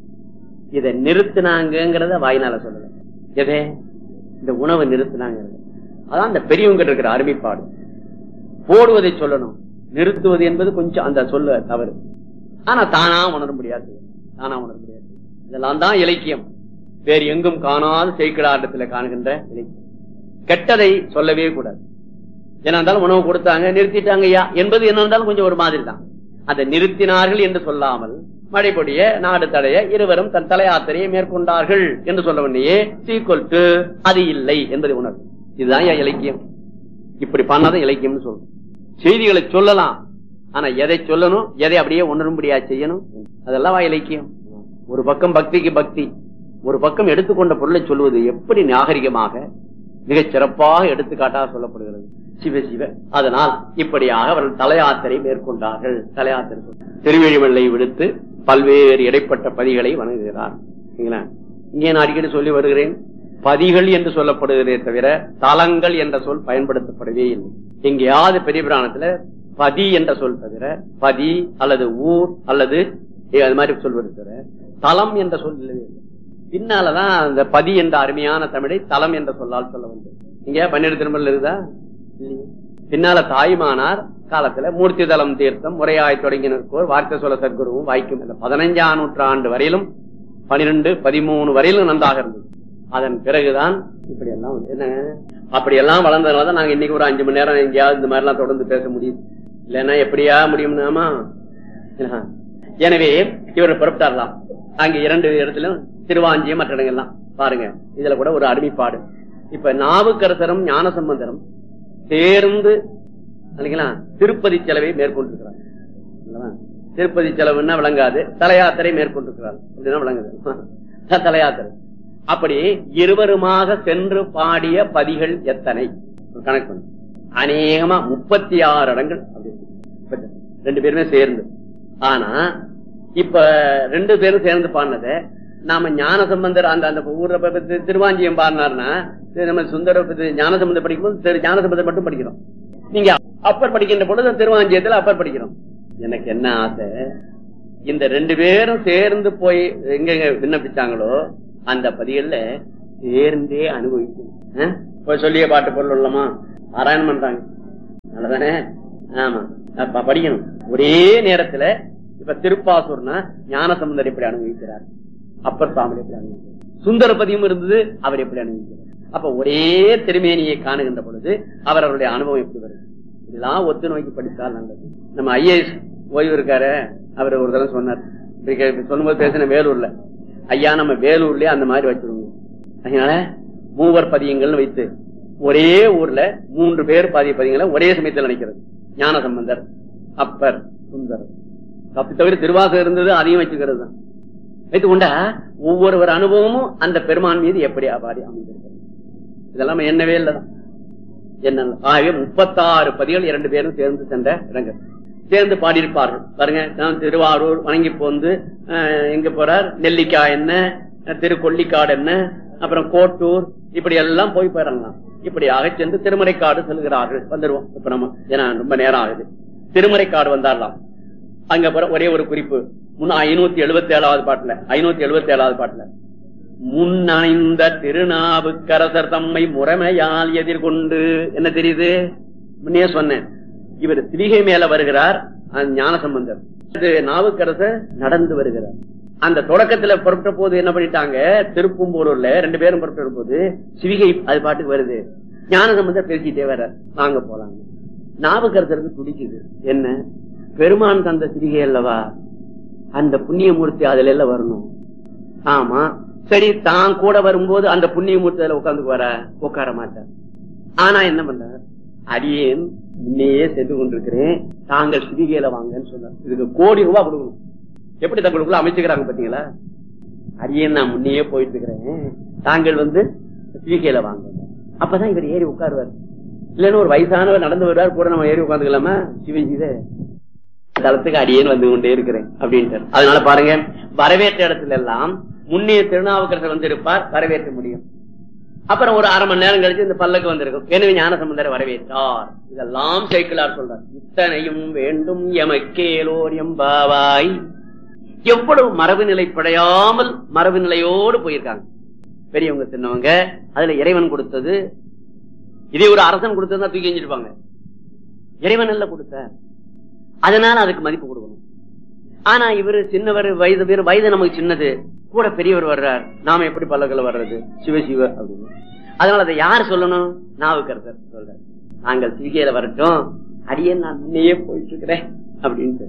[SPEAKER 2] இதை நிறுத்தினாங்கிறத வாய்னால சொல்லல எதே இந்த உணவை நிறுத்தினாங்கிறது அதான் அந்த பெரியவங்க இருக்கிற அருமைப்பாடு போடுவதை சொல்லணும் நிறுத்துவது என்பது கொஞ்சம் அந்த சொல்ல தவறு ஆனா தானா உணர முடியாது தானா உணர முடியாது இதெல்லாம் தான் இலக்கியம் வேறு எங்கும் காணாத செய்கிடாட்டத்துல காணுகின்ற இலக்கியம் கெட்டதை சொல்லவே கூடாது என்ன இருந்தாலும் உணவு கொடுத்தாங்க நிறுத்திட்டாங்க ஐயா என்பது என்ன இருந்தாலும் கொஞ்சம் ஒரு மாதிரி தான் அதை நிறுத்தினார்கள் என்று சொல்லாமல் மழை பொடிய நாடு தடைய இருவரும் தன் தலையாத்திரையை மேற்கொண்டார்கள் என்று சொல்ல உடனேயே சீக்கொல்ட்டு அது இல்லை என்பதை உணர்வு இதுதான் ஐயா இலக்கியம் இப்படி பண்ணாதான் இலக்கியம்னு சொல்லணும் செய்திகளை சொல்லலாம் ஆனா எதை சொல்லணும் எதை அப்படியே உணரும்படியா செய்யணும் அதெல்லாம் வா இலக்கியம் ஒரு பக்கம் பக்திக்கு பக்தி ஒரு பக்கம் எடுத்துக்கொண்ட பொருளை சொல்லுவது எப்படி நாகரிகமாக மிகச் சிறப்பாக எடுத்துக்காட்டாக சொல்லப்படுகிறது சிவ சிவ அதனால் இப்படியாக அவர்கள் தலையாத்திரை மேற்கொண்டார்கள் தலையாத்திரை சொல்~ திருவெழிமல்லை விடுத்து பல்வேறு இடைப்பட்ட பதிகளை வணங்குகிறார் சரிங்களா? இங்கே நான் அடிக்கடி சொல்லி வருகிறேன் பதிகள் என்று சொல்லப்படுகிறதே தவிர தலங்கள் என்ற சொல் பயன்படுத்தப்படவே இல்லை எங்கேயாவது பெரிய புராணத்துல பதி என்ற சொல் தவிர பதி அல்லது ஊர் அல்லது ஏ, அது மாதிரி சொல்வது தவிர தலம் என்ற சொல் இல்லவே இல்லை பின்னாலதான் அந்த பதி என்ற அருமையான தமிழை தலம் என்ற சொல்லால் சொல்ல வந்தது இங்க பன்னிரு திருமணம் இருக்குதா இல்லையே. பின்னால தாய்மானார் காலத்துல மூர்த்தி தலம் தீர்த்தம் முறையாய் தொடங்கினோர் வார்த்தை சொல்ல சத்குருவும் வாய்க்கும் இல்லை பதினஞ்சாம் நூற்றாண்டு வரையிலும் பனிரெண்டு பதிமூணு வரையிலும் நன்றாக இருந்தது அதன் பிறகுதான் இப்படி எல்லாம் வந்து என்ன அப்படி எல்லாம் வளர்ந்ததுனாலதான் நாங்க இன்னைக்கு ஒரு அஞ்சு மணி நேரம் எங்கேயாவது இந்த மாதிரி எல்லாம் தொடர்ந்து பேச முடியுது இல்லைன்னா எப்படியா முடியும்னாமா எனவே இவர் புறப்பட்டாரலாம் அங்க இரண்டு இடத்திலும் திருவாஞ்சியம் மற்ற இடங்கள்லாம் பாருங்க இதுல கூட ஒரு அருமைப்பாடு இப்ப நாவுக்கரசரும் ஞானசம்பந்தரும் சேர்ந்து இல்லைங்களா திருப்பதி செலவை மேற்கொண்டிருக்கிறார் அல்லவா? திருப்பதி செலவுன்னா விளங்காது தலையாத்திரை மேற்கொண்டிருக்கிறார் அப்படின்னா விளங்குது தலையாத்திரை அப்படி இருவருமாக சென்று பாடிய பதிகள் எத்தனை ஒரு கணக்கு பண்ணு. அநேகமா முப்பத்தி ஆறு இடங்கள் அப்படி இருக்கு. ரெண்டு பேருமே சேர்ந்து ஆனா இப்ப ரெண்டு பேரும் சேர்ந்து பாடினத நாம ஞான சம்பந்தர் அந்த அந்த ஊர்ல போய் திரு- திருவாஞ்சியம் பாடினார்னா இது நம்ம சுந்தர ஞான சம்பந்தம் படிக்கும்போது திரு ஞான சம்பந்தம் மட்டும் படிக்கிறோம் நீங்க அப்பர் படிக்கின்ற பொழுது திருவாஞ்சியத்துல அப்பர் படிக்கிறோம் எனக்கு என்ன ஆசை இந்த ரெண்டு பேரும் சேர்ந்து போய் எங்க எங்க விண்ணப்பிச்சாங்களோ அந்த பதிகள்ல சேர்ந்தே அனுபவிக்கணும் அஹ்? போய் சொல்லிய பாட்டு பொருள் உள்ளமா ஆராயணம் பண்றாங்க நல்லதானே ஆமா அப்ப படிக்கணும் ஒரே நேரத்துல இப்ப திருப்பாசூர்னா ஞானசம்பந்தர் எப்படி அனுபவிக்கிறார் அப்பர் சாமி எப்படி அனுபவிக்கிறார் சுந்தரபதியும் இருந்தது அவர் எப்படி அனுபவிக்கிறார் அப்ப ஒரே திருமேனியை காணுகின்ற பொழுது அவர் அவருடைய அனுபவம் எப்படி வருது இதெல்லாம் ஒத்து நோக்கி படித்தால் நல்லது நம்ம ஐஏஎஸ் ஓய்வு இருக்காரு அவர் ஒரு தடவை சொன்னார் இப்படி கே- இப்படி சொல்லும்போது பேசின வேலூர்ல ஐயா நம்ம வேலூர்லயே அந்த மாதிரி வச்சிருவோம் அதனால மூவர் பதியங்கள்னு வைத்து ஒரே ஊர்ல மூன்று பேர் பாதிய பதியங்களை ஒரே சமயத்தில் நினைக்கிறது ஞான சம்பந்தர் அப்பர் சுந்தர் அப்படி தவிர திருவாசகம் இருந்தது அதையும் வச்சுக்கிறது தான் வைத்துக் கொண்டா ஒவ்வொருவர் அனுபவமும் அந்த பெருமான் மீது எப்படி அபாரி அமைந்திருக்கிறது இதெல்லாம் நம்ம எண்ணவே இல்லதான் என்ன ஆகவே முப்பத்தாறு பதிகள் இரண்டு பேரும் சேர்ந்து சென்ற இடங்கள் சேர்ந்து பாடியிருப்பார்கள் பாருங்க நான் திருவாரூர் வணங்கி போந்து அஹ், எங்க போறார் நெல்லிக்காய் என்ன அஹ், திருக்கொல்லிக்காடு என்ன அப்புறம் கோட்டூர் இப்படி எல்லாம் போய் போயிடலாம் இப்படியாக சென்று திருமறைக்காடு செல்கிறார்கள் வந்துருவோம் இப்ப நம்ம ஏன்னா ரொம்ப நேரம் ஆகுது திருமறைக்காடு வந்தாரலாம் அங்க அப்புறம் ஒரே ஒரு குறிப்பு முன்ன ஐநூத்தி எழுபத்தி ஏழாவது பாட்டுல ஐநூத்தி எழுபத்தி ஏழாவது பாட்டுல முன்னணிந்த திருநாவுக்கரசர் தம்மை முறைமையால் எதிர்கொண்டு என்ன தெரியுது முன்னே சொன்னேன் இவர் திரிகை மேல வருகிறார் அந்த ஞான சம்பந்தர் இது நாவுக்கரசர் நடந்து வருகிறார் அந்த தொடக்கத்துல புறப்பட்ட போது என்ன பண்ணிட்டாங்க திருப்பூம்பூரூர்ல ரெண்டு பேரும் புறப்பட்ட போது சிவிகை அது பாட்டுக்கு வருது ஞான சம்பந்தர் பேசிட்டே வர வாங்க போலாங்க நாவுக்கரசருக்கு துடிக்குது என்ன பெருமான் தந்த சிவிகை அல்லவா அந்த புண்ணியமூர்த்தி அதுல எல்லாம் வரணும் ஆமா சரி தான் கூட வரும்போது அந்த புண்ணியமூர்த்தி அதுல உட்கார்ந்து வர உட்கார மாட்டார் ஆனா என்ன பண்றார் அடியேன் முன்னையே சென்று கொண்டிருக்கிறேன் தாங்கள் சிவிகையில வாங்கன்னு சொன்னார் இதுக்கு கோடி ரூபாய் கொடுக்கணும் எப்படி தங்களுக்குள்ள அமைச்சுக்கிறாங்க பாத்தீங்களா அடியேன் நான் முன்னையே போயிட்டு இருக்கிறேன் தாங்கள் வந்து சிவிகையில வாங்க அப்பதான் இவர் ஏறி உட்காருவார் இல்லைன்னா ஒரு வயசானவர் நடந்து வருவார் கூட நம்ம ஏறி உட்காந்துக்கலாமா சிவஜித தளத்துக்கு அடியேன் வந்து கொண்டே இருக்கிறேன் அப்படின்ட்டு அதனால பாருங்க வரவேற்ற இடத்துல எல்லாம் முன்னே திருநாவுக்கரசர் வந்து இருப்பார் வரவேற்ற முடியும் அப்புறம் ஒரு அரை மணி நேரம் கழிச்சு இந்த பல்லக்கு வந்திருக்கும் எனவே ஞான சம்பந்தர் வரவேற்றார் இதெல்லாம் சைக்கிளார் சொல்றார் இத்தனையும் வேண்டும் எமக்கேலோர் எம்பாவாய் எவ்வளவு மரபு நிலை படையாமல் மரபு நிலையோடு போயிருக்காங்க பெரியவங்க சின்னவங்க அதுல இறைவன் கொடுத்தது இதே ஒரு அரசன் கொடுத்ததுன்னா தூக்கி எஞ்சிருப்பாங்க இறைவன் அல்ல கொடுத்தார் அதனால அதுக்கு மதிப்பு கொடுக்கணும் ஆனா இவரு சின்னவர் வயது பேர் வயது நமக்கு சின்னது கூட பெரியவர் வர்றார் நாம எப்படி பல்லக்கில் வர்றது சிவ சிவ அப்படின்னு அதனால அதை யார் சொல்லணும் நாவுக்கரசர் சொல்றார் நாங்கள் சிவிகையில வரட்டும் அடியே நான் முன்னையே போயிட்டு இருக்கிறேன் அப்படின்ட்டு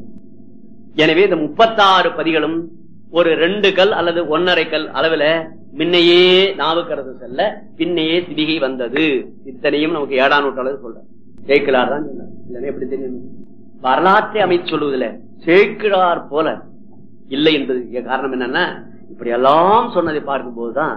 [SPEAKER 2] எனவே இந்த முப்பத்தாறு பதிகளும் ஒரு ரெண்டு கல் அல்லது ஒன்னரை கல் அளவுல முன்னையே நாவுக்கரசு செல்ல பின்னையே சிவிகை வந்தது இத்தனையும் நமக்கு ஏழாம் நூற்றாளர் சொல்ற ஜெயிக்கலார் தான் சொன்னார் இல்லைன்னா எப்படி தெரியும் வரலாற்றை அமைத்து சொல்லுவதில்ல சேக்கிழார் போல இல்லை என்பதற்கு காரணம் என்னன்னா இப்படி எல்லாம் சொன்னதை பார்க்கும்போதுதான்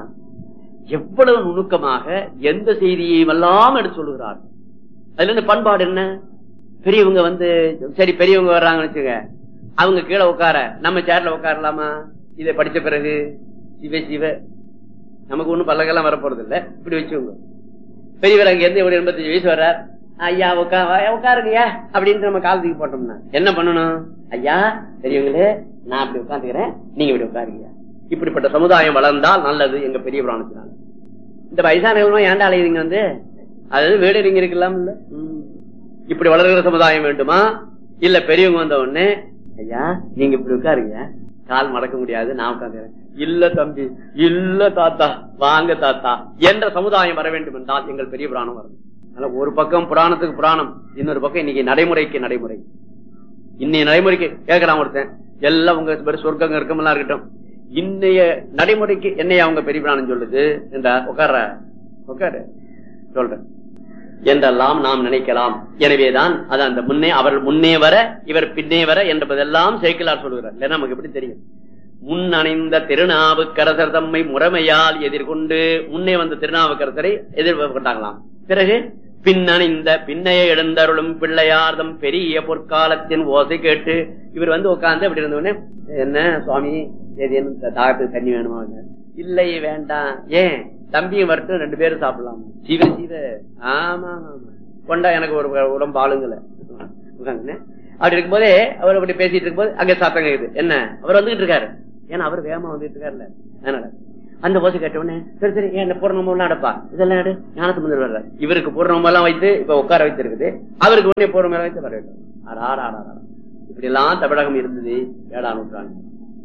[SPEAKER 2] எவ்வளவு நுணுக்கமாக எந்த செய்தியையும் எல்லாம் எடுத்து சொல்லுகிறார் அதுல இருந்து பண்பாடு என்ன பெரியவங்க வந்து சரி பெரியவங்க வர்றாங்கன்னு வச்சுங்க அவங்க கீழே உட்கார நம்ம சேர்ல உட்காரலாமா இதை படிச்ச பிறகு சிவ சிவ நமக்கு ஒண்ணும் பல்லக்கெல்லாம் வரப்போறது இல்ல இப்படி வச்சுக்கோங்க பெரியவர் அங்க இருந்து ஒரு எண்பத்தஞ்சு வயசு வர்றார் ஐயா உட்கா உட்காருங்கய்யா அப்படின்னு நம்ம காலத்துக்கு போட்டோம்னா என்ன பண்ணணும் ஐயா பெரியவங்களே நான் அப்படி உட்காந்துக்கிறேன் நீங்க இப்படி உட்காருங்க இப்படிப்பட்ட சமுதாயம் வளர்ந்தால் நல்லது எங்க பெரிய புராணத்தினால இந்த வயசானவங்களும் ஏன்டா அலையுறீங்க வந்து அதாவது வீடு இறங்கி இருக்கலாம் இல்ல ம். இப்படி வளர்கிற சமுதாயம் வேண்டுமா இல்ல பெரியவங்க வந்த உடனே ஐயா நீங்க இப்படி உட்காருங்க கால் மடக்க முடியாது நான் உட்காந்துறேன் இல்ல தம்பி இல்ல தாத்தா வாங்க தாத்தா என்ற சமுதாயம் வர வேண்டும் என்றால் எங்கள் பெரிய புராணம் வரணும் அதனால ஒரு பக்கம் புராணத்துக்கு புராணம் இன்னொரு பக்கம் இன்னைக்கு நடைமுறைக்கு நடைமுறை இன்னைய நடைமுறைக்கு கேட்கலாம் ஒருத்தன் எல்லாம் உங்க பேர் சொர்க்கம் இருக்கமெல்லாம் இருக்கட்டும் இன்னைய நடைமுறைக்கு என்னைய அவங்க பெரிய பிராணம் சொல்லுது என்றா உட்கார உட்காரு சொல்றேன் என்றெல்லாம் நாம் நினைக்கலாம் எனவேதான் அது அந்த முன்னே அவர் முன்னே வர இவர் பின்னே வர என்பதெல்லாம் சேக்கிலார் சொல்லுகிறார் இல்லைன்னா நமக்கு எப்படி தெரியும் முன் அணைந்த திருநாவுக்கரசர் தம்மை முறைமையால் எதிர்கொண்டு முன்னே வந்த திருநாவுக்கரசரை எதிர்கொண்டாங்களாம் பிறகு பின்னணிந்த பின்னைய எழுந்தருளும் பிள்ளையார்தம் பெரிய பொற்காலத்தின் ஓசை கேட்டு இவர் வந்து உட்கார்ந்து அப்படி இருந்த உடனே என்ன சுவாமி ஏதேனும் தாகத்துக்கு தண்ணி வேணுமா இல்லை வேண்டாம் ஏன் தம்பியும் வரட்டும் ரெண்டு பேரும் சாப்பிடலாம் சிவ சிவ ஆமா ஆமா கொண்டா எனக்கு ஒரு உடம்பு ஆளுங்கள அப்படி இருக்கும்போதே அவர் அப்படி பேசிட்டு இருக்கும்போது அங்க சத்தம் கேக்குது என்ன அவர் வந்துகிட்டு இருக்காரு ஏன்னா அவர் வேகமா வந்துட்டு இருக்காருல்ல அதனால அந்த ஓசை கேட்ட உடனே சரி சரி ஏன் இந்த பூர்ணமம் எல்லாம் அடப்பா இதெல்லாம் எடு ஞானத்து முதல் வர்ற இவருக்கு பூர்ணமம் எல்லாம் வைத்து இப்ப உட்கார வைத்திருக்குது அவருக்கு உடனே பூர்ணம் எல்லாம் வைத்து வர வேண்டும் ஆடா ஆடா ஆடா இப்படி எல்லாம் தமிழகம் இருந்தது ஏழாம் நூற்றாண்டு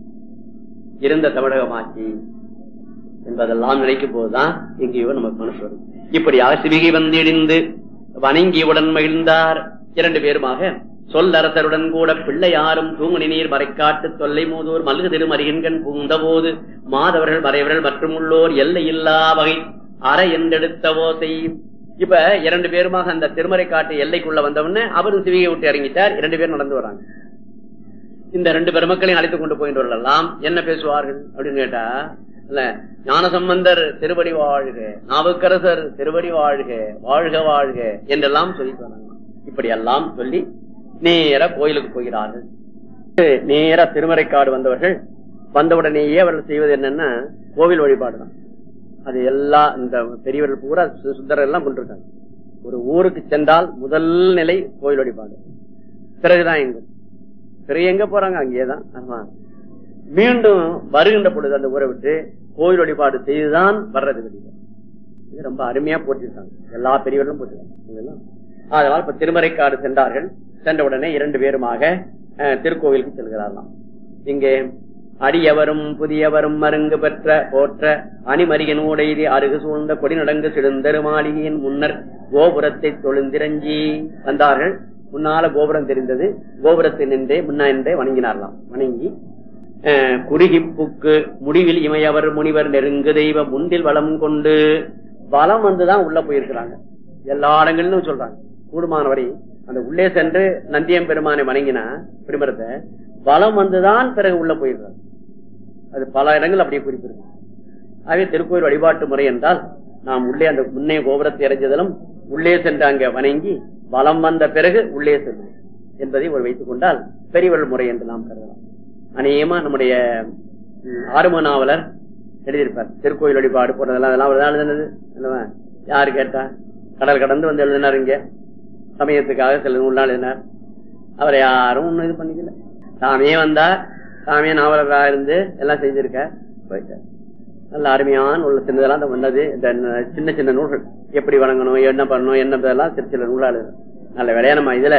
[SPEAKER 2] இருந்த தமிழகமாக்கி என்பதெல்லாம் நினைக்கும் போதுதான் எங்கேயோ நமக்கு மனசு வரும் இப்படியாக சிவிகை வந்திடிந்து வணங்கியுடன் மகிழ்ந்தார் இரண்டு பேருமாக சொல்லரசருடன் கூட பிள்ளையாரும் தூங்குனி நீர் மறைக்காட்டு தொல்லை மூதூர் மல்கு திருமறிகின்கண் புகுந்தபோது மாதவர்கள் மறைவர்கள் மற்றும் உள்ளோர் எல்லை இல்லா வகை அற என்றெடுத்த ஓசை இப்ப இரண்டு பேருமாக அந்த திருமறை காட்டு எல்லைக்குள்ள வந்தவொடனே அவரும் சிவிகை விட்டு இறங்கிட்டார் இரண்டு பேரும் நடந்து வராங்க இந்த ரெண்டு பெருமக்களையும் அழைத்துக் கொண்டு போயிட்டு வரலாம் என்ன பேசுவார்கள் அப்படின்னு கேட்டா இல்ல ஞானசம்பந்தர் திருவடி வாழ்க நாவுக்கரசர் திருவடி வாழ்க வாழ்க வாழ்க என்றெல்லாம் சொல்லிட்டு வராங்க இப்படி எல்லாம் சொல்லி நேர கோயிலுக்கு போகிறார்கள் நேர திருமறைக்காடு வந்தவர்கள் வந்தவுடனேயே அவர்கள் செய்வது என்னன்னா கோவில் வழிபாடுதான் அது எல்லா இந்த பெரியவர்கள் பூரா சு- சுத்தர்கள் எல்லாம் கொண்டிருக்காங்க ஒரு ஊருக்கு சென்றால் முதல் நிலை கோயில் வழிபாடு பிறகுதான் எங்க பிறகு எங்க போறாங்க அங்கேயேதான் ஆமா மீண்டும் வருகின்ற பொழுது அந்த ஊரை விட்டு கோயில் வழிபாடு செய்துதான் வர்றது வெளியே இது ரொம்ப அருமையா போட்டிருக்காங்க எல்லா பெரியவர்களும் போட்டிருக்காங்க இதெல்லாம். அதனால் இப்ப திருமறைக்காடு சென்றார்கள் சென்ற உடனே இரண்டு பேருமாக அஹ், திருக்கோவிலுக்கு செல்கிறார்களாம் இங்கே அடியவரும் புதியவரும் மருங்கு பெற்ற போற்ற அணிமறியன் ஊடைதி அருகு சூழ்ந்த கொடி நடங்கு சிடுந்தரு மாளிகையின் முன்னர் கோபுரத்தை தொழுந்திரஞ்சி வந்தார்கள் முன்னால கோபுரம் தெரிந்தது கோபுரத்தை நின்றே முன்னா நின்றே வணங்கினார்களாம் வணங்கி அஹ், குறுகிப்புக்கு முடிவில் இமையவர் முனிவர் நெருங்கு தெய்வ முண்டில் வளம் கொண்டு வளம் வந்துதான் உள்ள போயிருக்கிறாங்க எல்லா இடங்களிலும் சொல்றாங்க கூடுமானவரை அந்த உள்ளே சென்று நந்தியம் பெருமானை வணங்கினா பிடிமரத்தை வளம் வந்துதான் பிறகு உள்ள போயிருக்கிறாங்க அது பல இடங்கள் அப்படியே குறிப்பிருக்கு ஆகவே திருக்கோயில் வழிபாட்டு முறை என்றால் நாம் உள்ளே அந்த முன்னே கோபுரத்தை இறைஞ்சதிலும் உள்ளே சென்று அங்க வணங்கி வலம் வந்த பிறகு உள்ளே செல்லும் என்பதை ஒரு வைத்துக் கொண்டால் பெரியவர்கள் முறை என்று நாம் கருதலாம் அநேகமா நம்முடைய ம், ஆறும நாவலர் எழுதியிருப்பார் திருக்கோயில் வழிபாடு போட்டதெல்லாம் அதெல்லாம் அவர் தான் எழுதினது அல்லவா? யாரு கேட்டா கடல் கடந்து வந்து எழுதினார் இங்க சமயத்துக்காக சில நூல்லாம் எழுதினார் அவரை யாரும் ஒண்ணும் இது பண்ணிக்கல தாமே வந்தார் தாமே நாவலராக இருந்து எல்லாம் செஞ்சிருக்கார் போயிட்டார் நல்ல அருமையான உள்ள சின்னதெல்லாம் அந்த வந்தது இந்த ந- சின்ன சின்ன நூல்கள் எப்படி வணங்கணும் என்ன பண்ணணும் என்ன இதெல்லாம் சிறு சில நூலா எழுதுறோம் நல்ல வேலையா நம்ம இதுல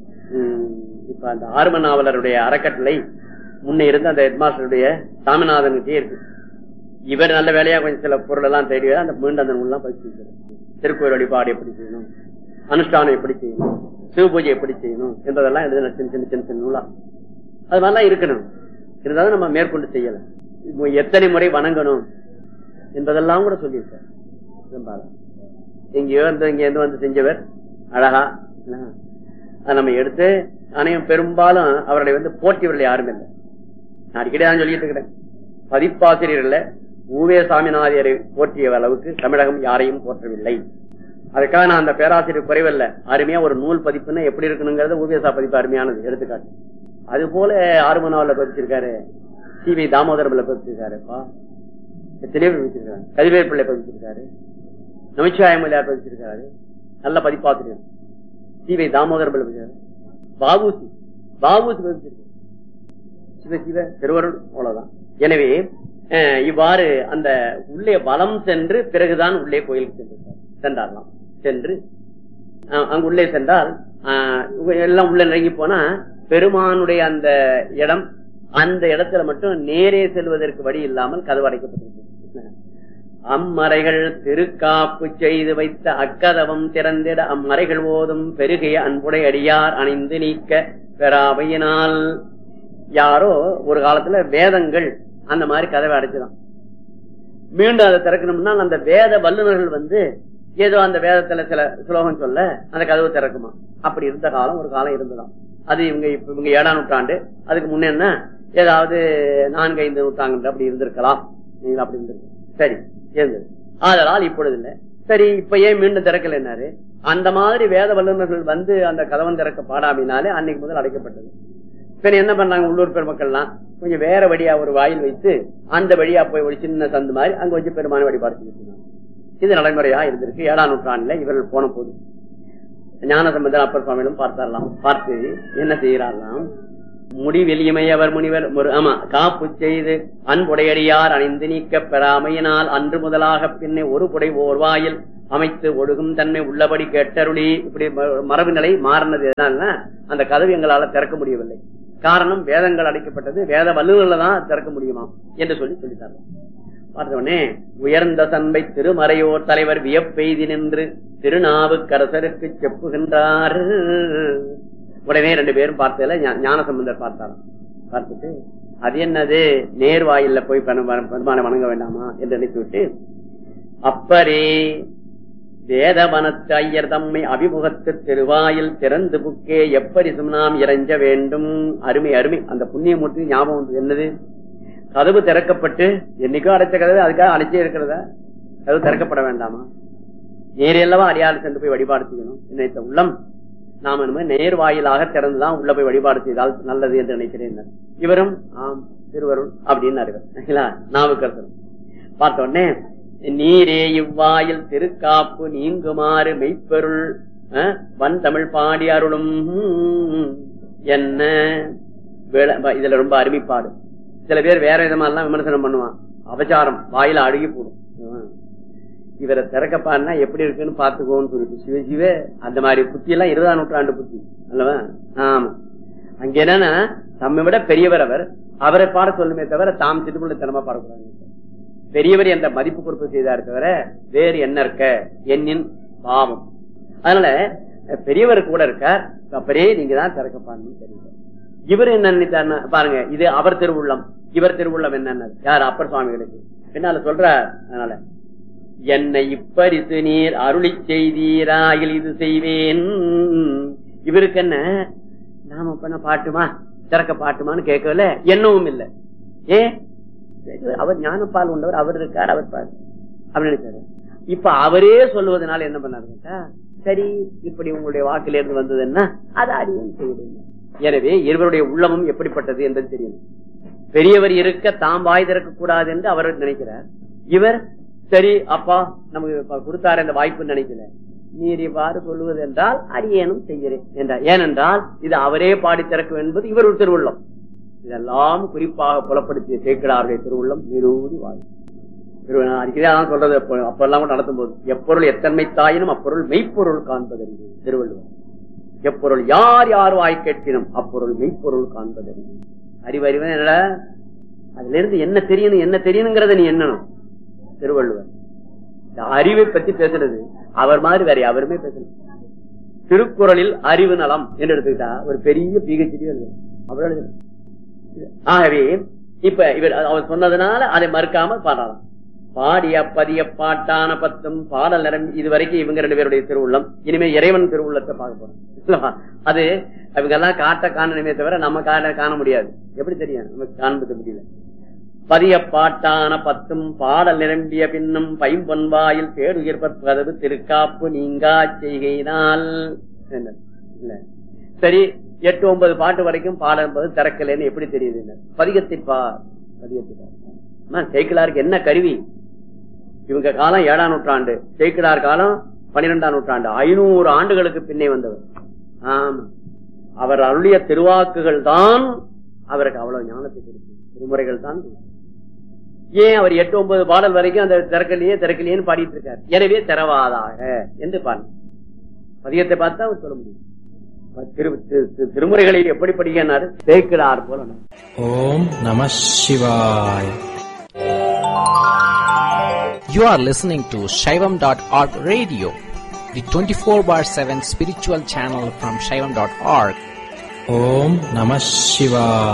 [SPEAKER 2] ம், இப்ப அந்த ஆர்ம நாவலருடைய அறக்கட்டளை முன்னே இருந்த அந்த ஹெட்மாஸ்டருடைய சாமிநாதனுக்கே இருக்கு இவர் நல்ல வேலையா கொஞ்சம் சில பொருள் எல்லாம் தேடி அந்த மீண்டும் அந்த நூல்லாம் பதிச்சு வச்சிருக்காரு. திருக்கோயில் வழிபாடு எப்படி செய்யணும் அனுஷ்டானம் எப்படி செய்யணும் சிவ பூஜை எப்படி செய்யணும் என்பதெல்லாம் எழுதின சின்ன சின்ன சின்ன சின்ன நூலா அது மாதிரிலாம் இருக்கணும் இருந்தாலும் நம்ம மேற்கொண்டு செய்யல இப்போ எத்தனை முறை வணங்கணும் என்பதெல்லாம் கூட சொல்லியிருக்கார் சிதம்பரம். எங்கேயோ இருந்து இங்க இருந்து வந்து செஞ்சவர் அழகா என்ன? அதை நம்ம எடுத்து ஆனையும் பெரும்பாலும் அவர்களை வந்து போற்றியவர்கள் யாரும் இல்லை நான் அடிக்கடி தான் சொல்லிட்டு இருக்கிறேன் பதிப்பாசிரியர்கள ஊவே சாமிநாதியரை போற்றிய அளவுக்கு தமிழகம் யாரையும் போற்றவில்லை அதுக்காக நான் அந்த பேராசிரியர் குறைவல்ல அருமையா ஒரு நூல் பதிப்புன்னா எப்படி இருக்கணுங்கிறத ஊவேசா பதிப்பு அருமையானது எடுத்துக்காட்டு அது போல ஆறுமனாவில் பதிச்சிருக்காரு சி வி தாமோதரபில் பதிச்சிருக்காருப்பா எத்தனையோ பேர் பதிச்சிருக்காரு கதிவேல் பிள்ளை பதிச்சிருக்காரு நமச்சிவாயமொழியார் பதிச்சிருக்காரு நல்ல பதிப்பாசிரியர் சி வை தாமோதரபில் பதிச்சிருக்காரு பாபுசி பாபுசி பதிச்சிருக்காரு சிவ சிவ திருவருள் அவ்வளவுதான் எனவே அஹ், இவ்வாறு அந்த உள்ளே வலம் சென்று பிறகுதான் உள்ளே கோயிலுக்கு சென்றிருக்கார் சென்றாரலாம் சென்று அஹ், அங்கு உள்ளே சென்றால் அஹ், எல்லாம் உள்ள நெருங்கி போனா பெருமானுடைய அந்த இடம் அந்த இடத்துல மட்டும் நேரே செல்வதற்கு வழி இல்லாமல் கதவு அடைக்கப்பட்டிருக்கு அம்மறைகள் திருக்காப்பு செய்து வைத்த அக்கதவம் திறந்திட அம்மறைகள் ஓதும் பெருகிய அன்புடை அடியார் அணிந்து நீக்க பெறாவையினால் யாரோ ஒரு காலத்துல வேதங்கள் அந்த மாதிரி கதவை அடைச்சுதான் மீண்டும் அதை திறக்கணும்னா அந்த வேத வல்லுநர்கள் வந்து ஏதோ அந்த வேதத்துல சில ஸ்லோகம் சொல்ல அந்த கதவு திறக்குமா அப்படி இருந்த காலம் ஒரு காலம் இருந்ததாம் அது இவங்க இப்ப இவங்க ஏழாம் நூற்றாண்டு அதுக்கு முன்ன என்ன ஏதாவது நான்கு ஐந்து நூற்றாண்டு அப்படி இருந்திருக்கலாம் நீங்க அப்படி இருந்திருக்கு சரி இருந்தது ஆதலால் இப்பொழுது இல்ல சரி இப்ப ஏன் மீண்டும் திறக்கல என்னாரு அந்த மாதிரி வேத வல்லுநர்கள் வந்து அந்த கதவன் திறக்க பாடாமினாலே அன்னைக்கு முதல் அடைக்கப்பட்டது சரி என்ன பண்றாங்க உள்ளூர் பெருமக்கள்லாம் கொஞ்சம் வேற வழியா ஒரு வாயில் வைத்து அந்த வழியா போய் ஒரு சின்ன சந்து மாதிரி அங்க வச்சு பெருமான வழிபாடு செஞ்சுட்டு இருந்தாங்க. இது நடைமுறையா இருந்திருக்கு ஏழாம் நூற்றாண்டுல இவர்கள் போன போது ஞானசம்பந்தர் அப்பர் சுவாமியிடம் பார்த்தாரலாம் பார்த்து என்ன செய்கிறாரலாம் முடி வெளியமையவர் முனிவர் ஒரு- ஆமா காப்பு செய்து அன்புடையடியார் அணிந்து நீக்க பெறாமையினால் அன்று முதலாக பின்னே ஒரு புடை ஓர்வாயில் அமைத்து ஒழுகும் தன்மை உள்ளபடி கேட்டருளி இப்படி ம- மரபு நிலை மாறினது எதனால்னா அந்த கதவு எங்களால திறக்க முடியவில்லை காரணம் வேதங்கள் அடைக்கப்பட்டது வேத வல்லுநர்ல தான் திறக்க முடியுமா என்று சொல்லி சொல்லித்தாங்க பார்த்தவனே உயர்ந்த தன்மை திருமறையோர் தலைவர் வியப்பெய்தி நின்று திருநாவுக்கரசருக்கு செப்புகின்றார் உடனே ரெண்டு பேரும் பார்த்ததுல ஞா- ஞானசம்பந்தர் பார்த்தாராம் பார்த்துட்டு அது என்னது நேர் வாயில்ல போய் பெருமா- பெருமானை வணங்க வேண்டாமா என்று நினைத்து விட்டு அப்பரே வேதவனத்து ஐயர் தம்மை அபிமுகத்து திருவாயில் திறந்து புக்கே எப்பரிசும் நாம் இறைஞ்ச வேண்டும் அருமை அருமை அந்த புண்ணியமூர்த்தி ஞாபகம் வந்து என்னது கதவு திறக்கப்பட்டு என்னைக்கோ அடைச்ச கதவு அதுக்காக அடைச்சே இருக்கிறதா கதவு திறக்கப்பட வேண்டாமா நேரெல்லவா அடியாறு சென்று போய் வழிபாடு செய்யணும் நினைத்த உள்ளம் நாம் இனிமே நேர் வாயிலாக திறந்துதான் உள்ள போய் வழிபாடு செய்தால் நல்லது என்று நினைக்கிறேன் இவரும் ஆம் திருவருள் அப்படின்னு நாவுக்கரசர் பார்த்த உடனே நீரே இவ்வாயில் திருக்காப்பு நீங்குமாறு மெய்ப்பொருள் அஹ், வன் தமிழ் பாடி அருளும் என்ன வேள- இதுல ரொம்ப அருமைப்பாடு சில பேர் வேற விதமா எல்லாம் விமர்சனம் பண்ணுவான் அபச்சாரம் வாயில அழுகி போடும் ஹம். இவரை திறக்கப்பாருன்னா எப்படி இருக்குன்னு பாத்துக்கோன்னு சொல்லிட்டு சிவ சிவ அந்த மாதிரி புத்தி எல்லாம் இருபதாம் நூற்றாண்டு புத்தி அல்லவா ஆமா அங்க என்னன்னா தம்மை விட பெரியவர் அவர் அவரை பாட சொல்லுமே தவிர தாம் திருமணத்தனமா பாடக்கூடாது பெரியவர் என்ற மதிப்பு கொடுப்பு செய்தார் தவிர வேறு என்ன இருக்க என்னின் பாவம் அதனால பெரியவர் கூட இருக்கார் அப்பரே நீங்க தான் திறக்கப்பாருன்னு தெரியும் இவர் என்ன நினைத்தாருன்னா பாருங்க இது அவர் திருவுள்ளம் இவர் திருவுள்ளம் என்னன்னு யார் அப்பர் சுவாமிகளுக்கு பின்னால சொல்றார் அதனால என்னை இப்பரிசு நீர் அருளி செய்தீராயில் இது செய்வேன் இவருக்கு என்ன நாம பண்ண பாட்டுமா திறக்க பாட்டுமான்னு கேட்கல என்னவும் இல்லை ஏ அவர் ஞானப்பால் உண்டவர் அவர் இருக்கார் அவர் பாரு அப்படின்னு நினைச்சாரு இப்ப அவரே சொல்லுவதனால என்ன பண்ணாரு கேட்டா சரி இப்படி உங்களுடைய வாக்கில இருந்து வந்தது என்ன அதை அறிவும் செய்யுங்க எனவே இருவருடைய உள்ளமும் எப்படிப்பட்டது என்பது தெரியும் பெரியவர் இருக்க தாம் வாய் திறக்க கூடாது என்று அவர் நினைக்கிறார் இவர் சரி அப்பா நமக்கு இப்ப கொடுத்தாரு இந்த வாய்ப்பு நினைக்கல நீர் இவ்வாறு சொல்லுவது என்றால் அரியேனும் செய்கிறேன் என்றார் ஏனென்றால் இது அவரே பாடி திறக்கும் என்பது இவர் ஒரு திருவுள்ளம் இதெல்லாம் குறிப்பாக புலப்படுத்திய சேக்கிடாருடைய திருவுள்ளம் நிரூதி வாய் அடிக்கதான் சொல்றது அப்ப அப்பெல்லாம் கூட நடத்தும் போது எப்பொருள் எத்தன்மை தாயினும் அப்பொருள் மெய்ப்பொருள் காண்பதறிவு திருவள்ளுவர் எப்பொருள் யார் யார் வாய் கேட்கினும் அப்பொருள் மெய்ப்பொருள் காண்பதறிவு அறிவு அறிவு என்னடா அதுல இருந்து என்ன தெரியணும் என்ன தெரியணுங்கிறத நீ எண்ணணும் திருவள்ளுவர் இந்த அறிவை பத்தி பேசுறது அவர் மாதிரி வேற அவருமே பேசணும் திருக்குறளில் அறிவு நலம் என்று எடுத்துக்கிட்டா ஒரு பெரிய பிஹெச்டி அவர் எழுதணும் ஆகவே இப்ப இவர் அவர் சொன்னதுனால அதை மறுக்காம பாடலாம் பாடிய பதிய பாட்டான பத்தும் பாடல் நிறம் இதுவரைக்கும் இவங்க ரெண்டு பேருடைய திருவுள்ளம் இனிமே இறைவன் திருவுள்ளத்தை பார்க்க போறோம் இல்லவா? அது இவங்க எல்லாம் காட்ட காணணுமே தவிர நம்ம காண காண முடியாது எப்படி தெரியும் நமக்கு காண்பது முடியல பதிய பாட்டான பத்தும் பாடல் நிரம்பிய பின்னும் பைம்பொன்வாயில் தேடுகிற்பற் கதவு திருக்காப்பு நீங்கா செய்கையினால் என்ன? இல்ல சரி எட்டு ஒன்பது பாட்டு வரைக்கும் பாடம் என்பது திறக்கலைன்னு எப்படி தெரியுது என்ன? பதிகத்தை பார் பதிகத்தை பார் அம்மா, சேக்கிலாருக்கு என்ன கருவி இவங்க காலம் ஏழாம் நூற்றாண்டு சேக்கிலார் காலம் பன்னிரெண்டாம் நூற்றாண்டு ஐநூறு ஆண்டுகளுக்கு பின்னே வந்தவர் ஆமா அவர் அருளிய திருவாக்குகள் தான் அவருக்கு அவ்வளவு ஞானத்தை கொடுக்கும் திருமுறைகள் தான் கொடுக்கும். ஏன் அவர் எட்டு ஒன்பது பாடல் வரைக்கும் அந்த திறக்கலையே திறக்கலையேன்னு பாடிட்டு இருக்காரு எனவே திறவாதாக என்று பாருங்க பதிகத்தை பார்த்தா அவர் சொல்ல முடியும் திரு- திரு- திரு- திருமுறைகளில் எப்படி படிக்கிறார் தேய்க்கிறார் போல
[SPEAKER 3] ஓம் நம சிவாய் You are listening to Shaivam.org radio, the 24 bar 7 spiritual channel from Shaivam.org. Om Namah Shivaya.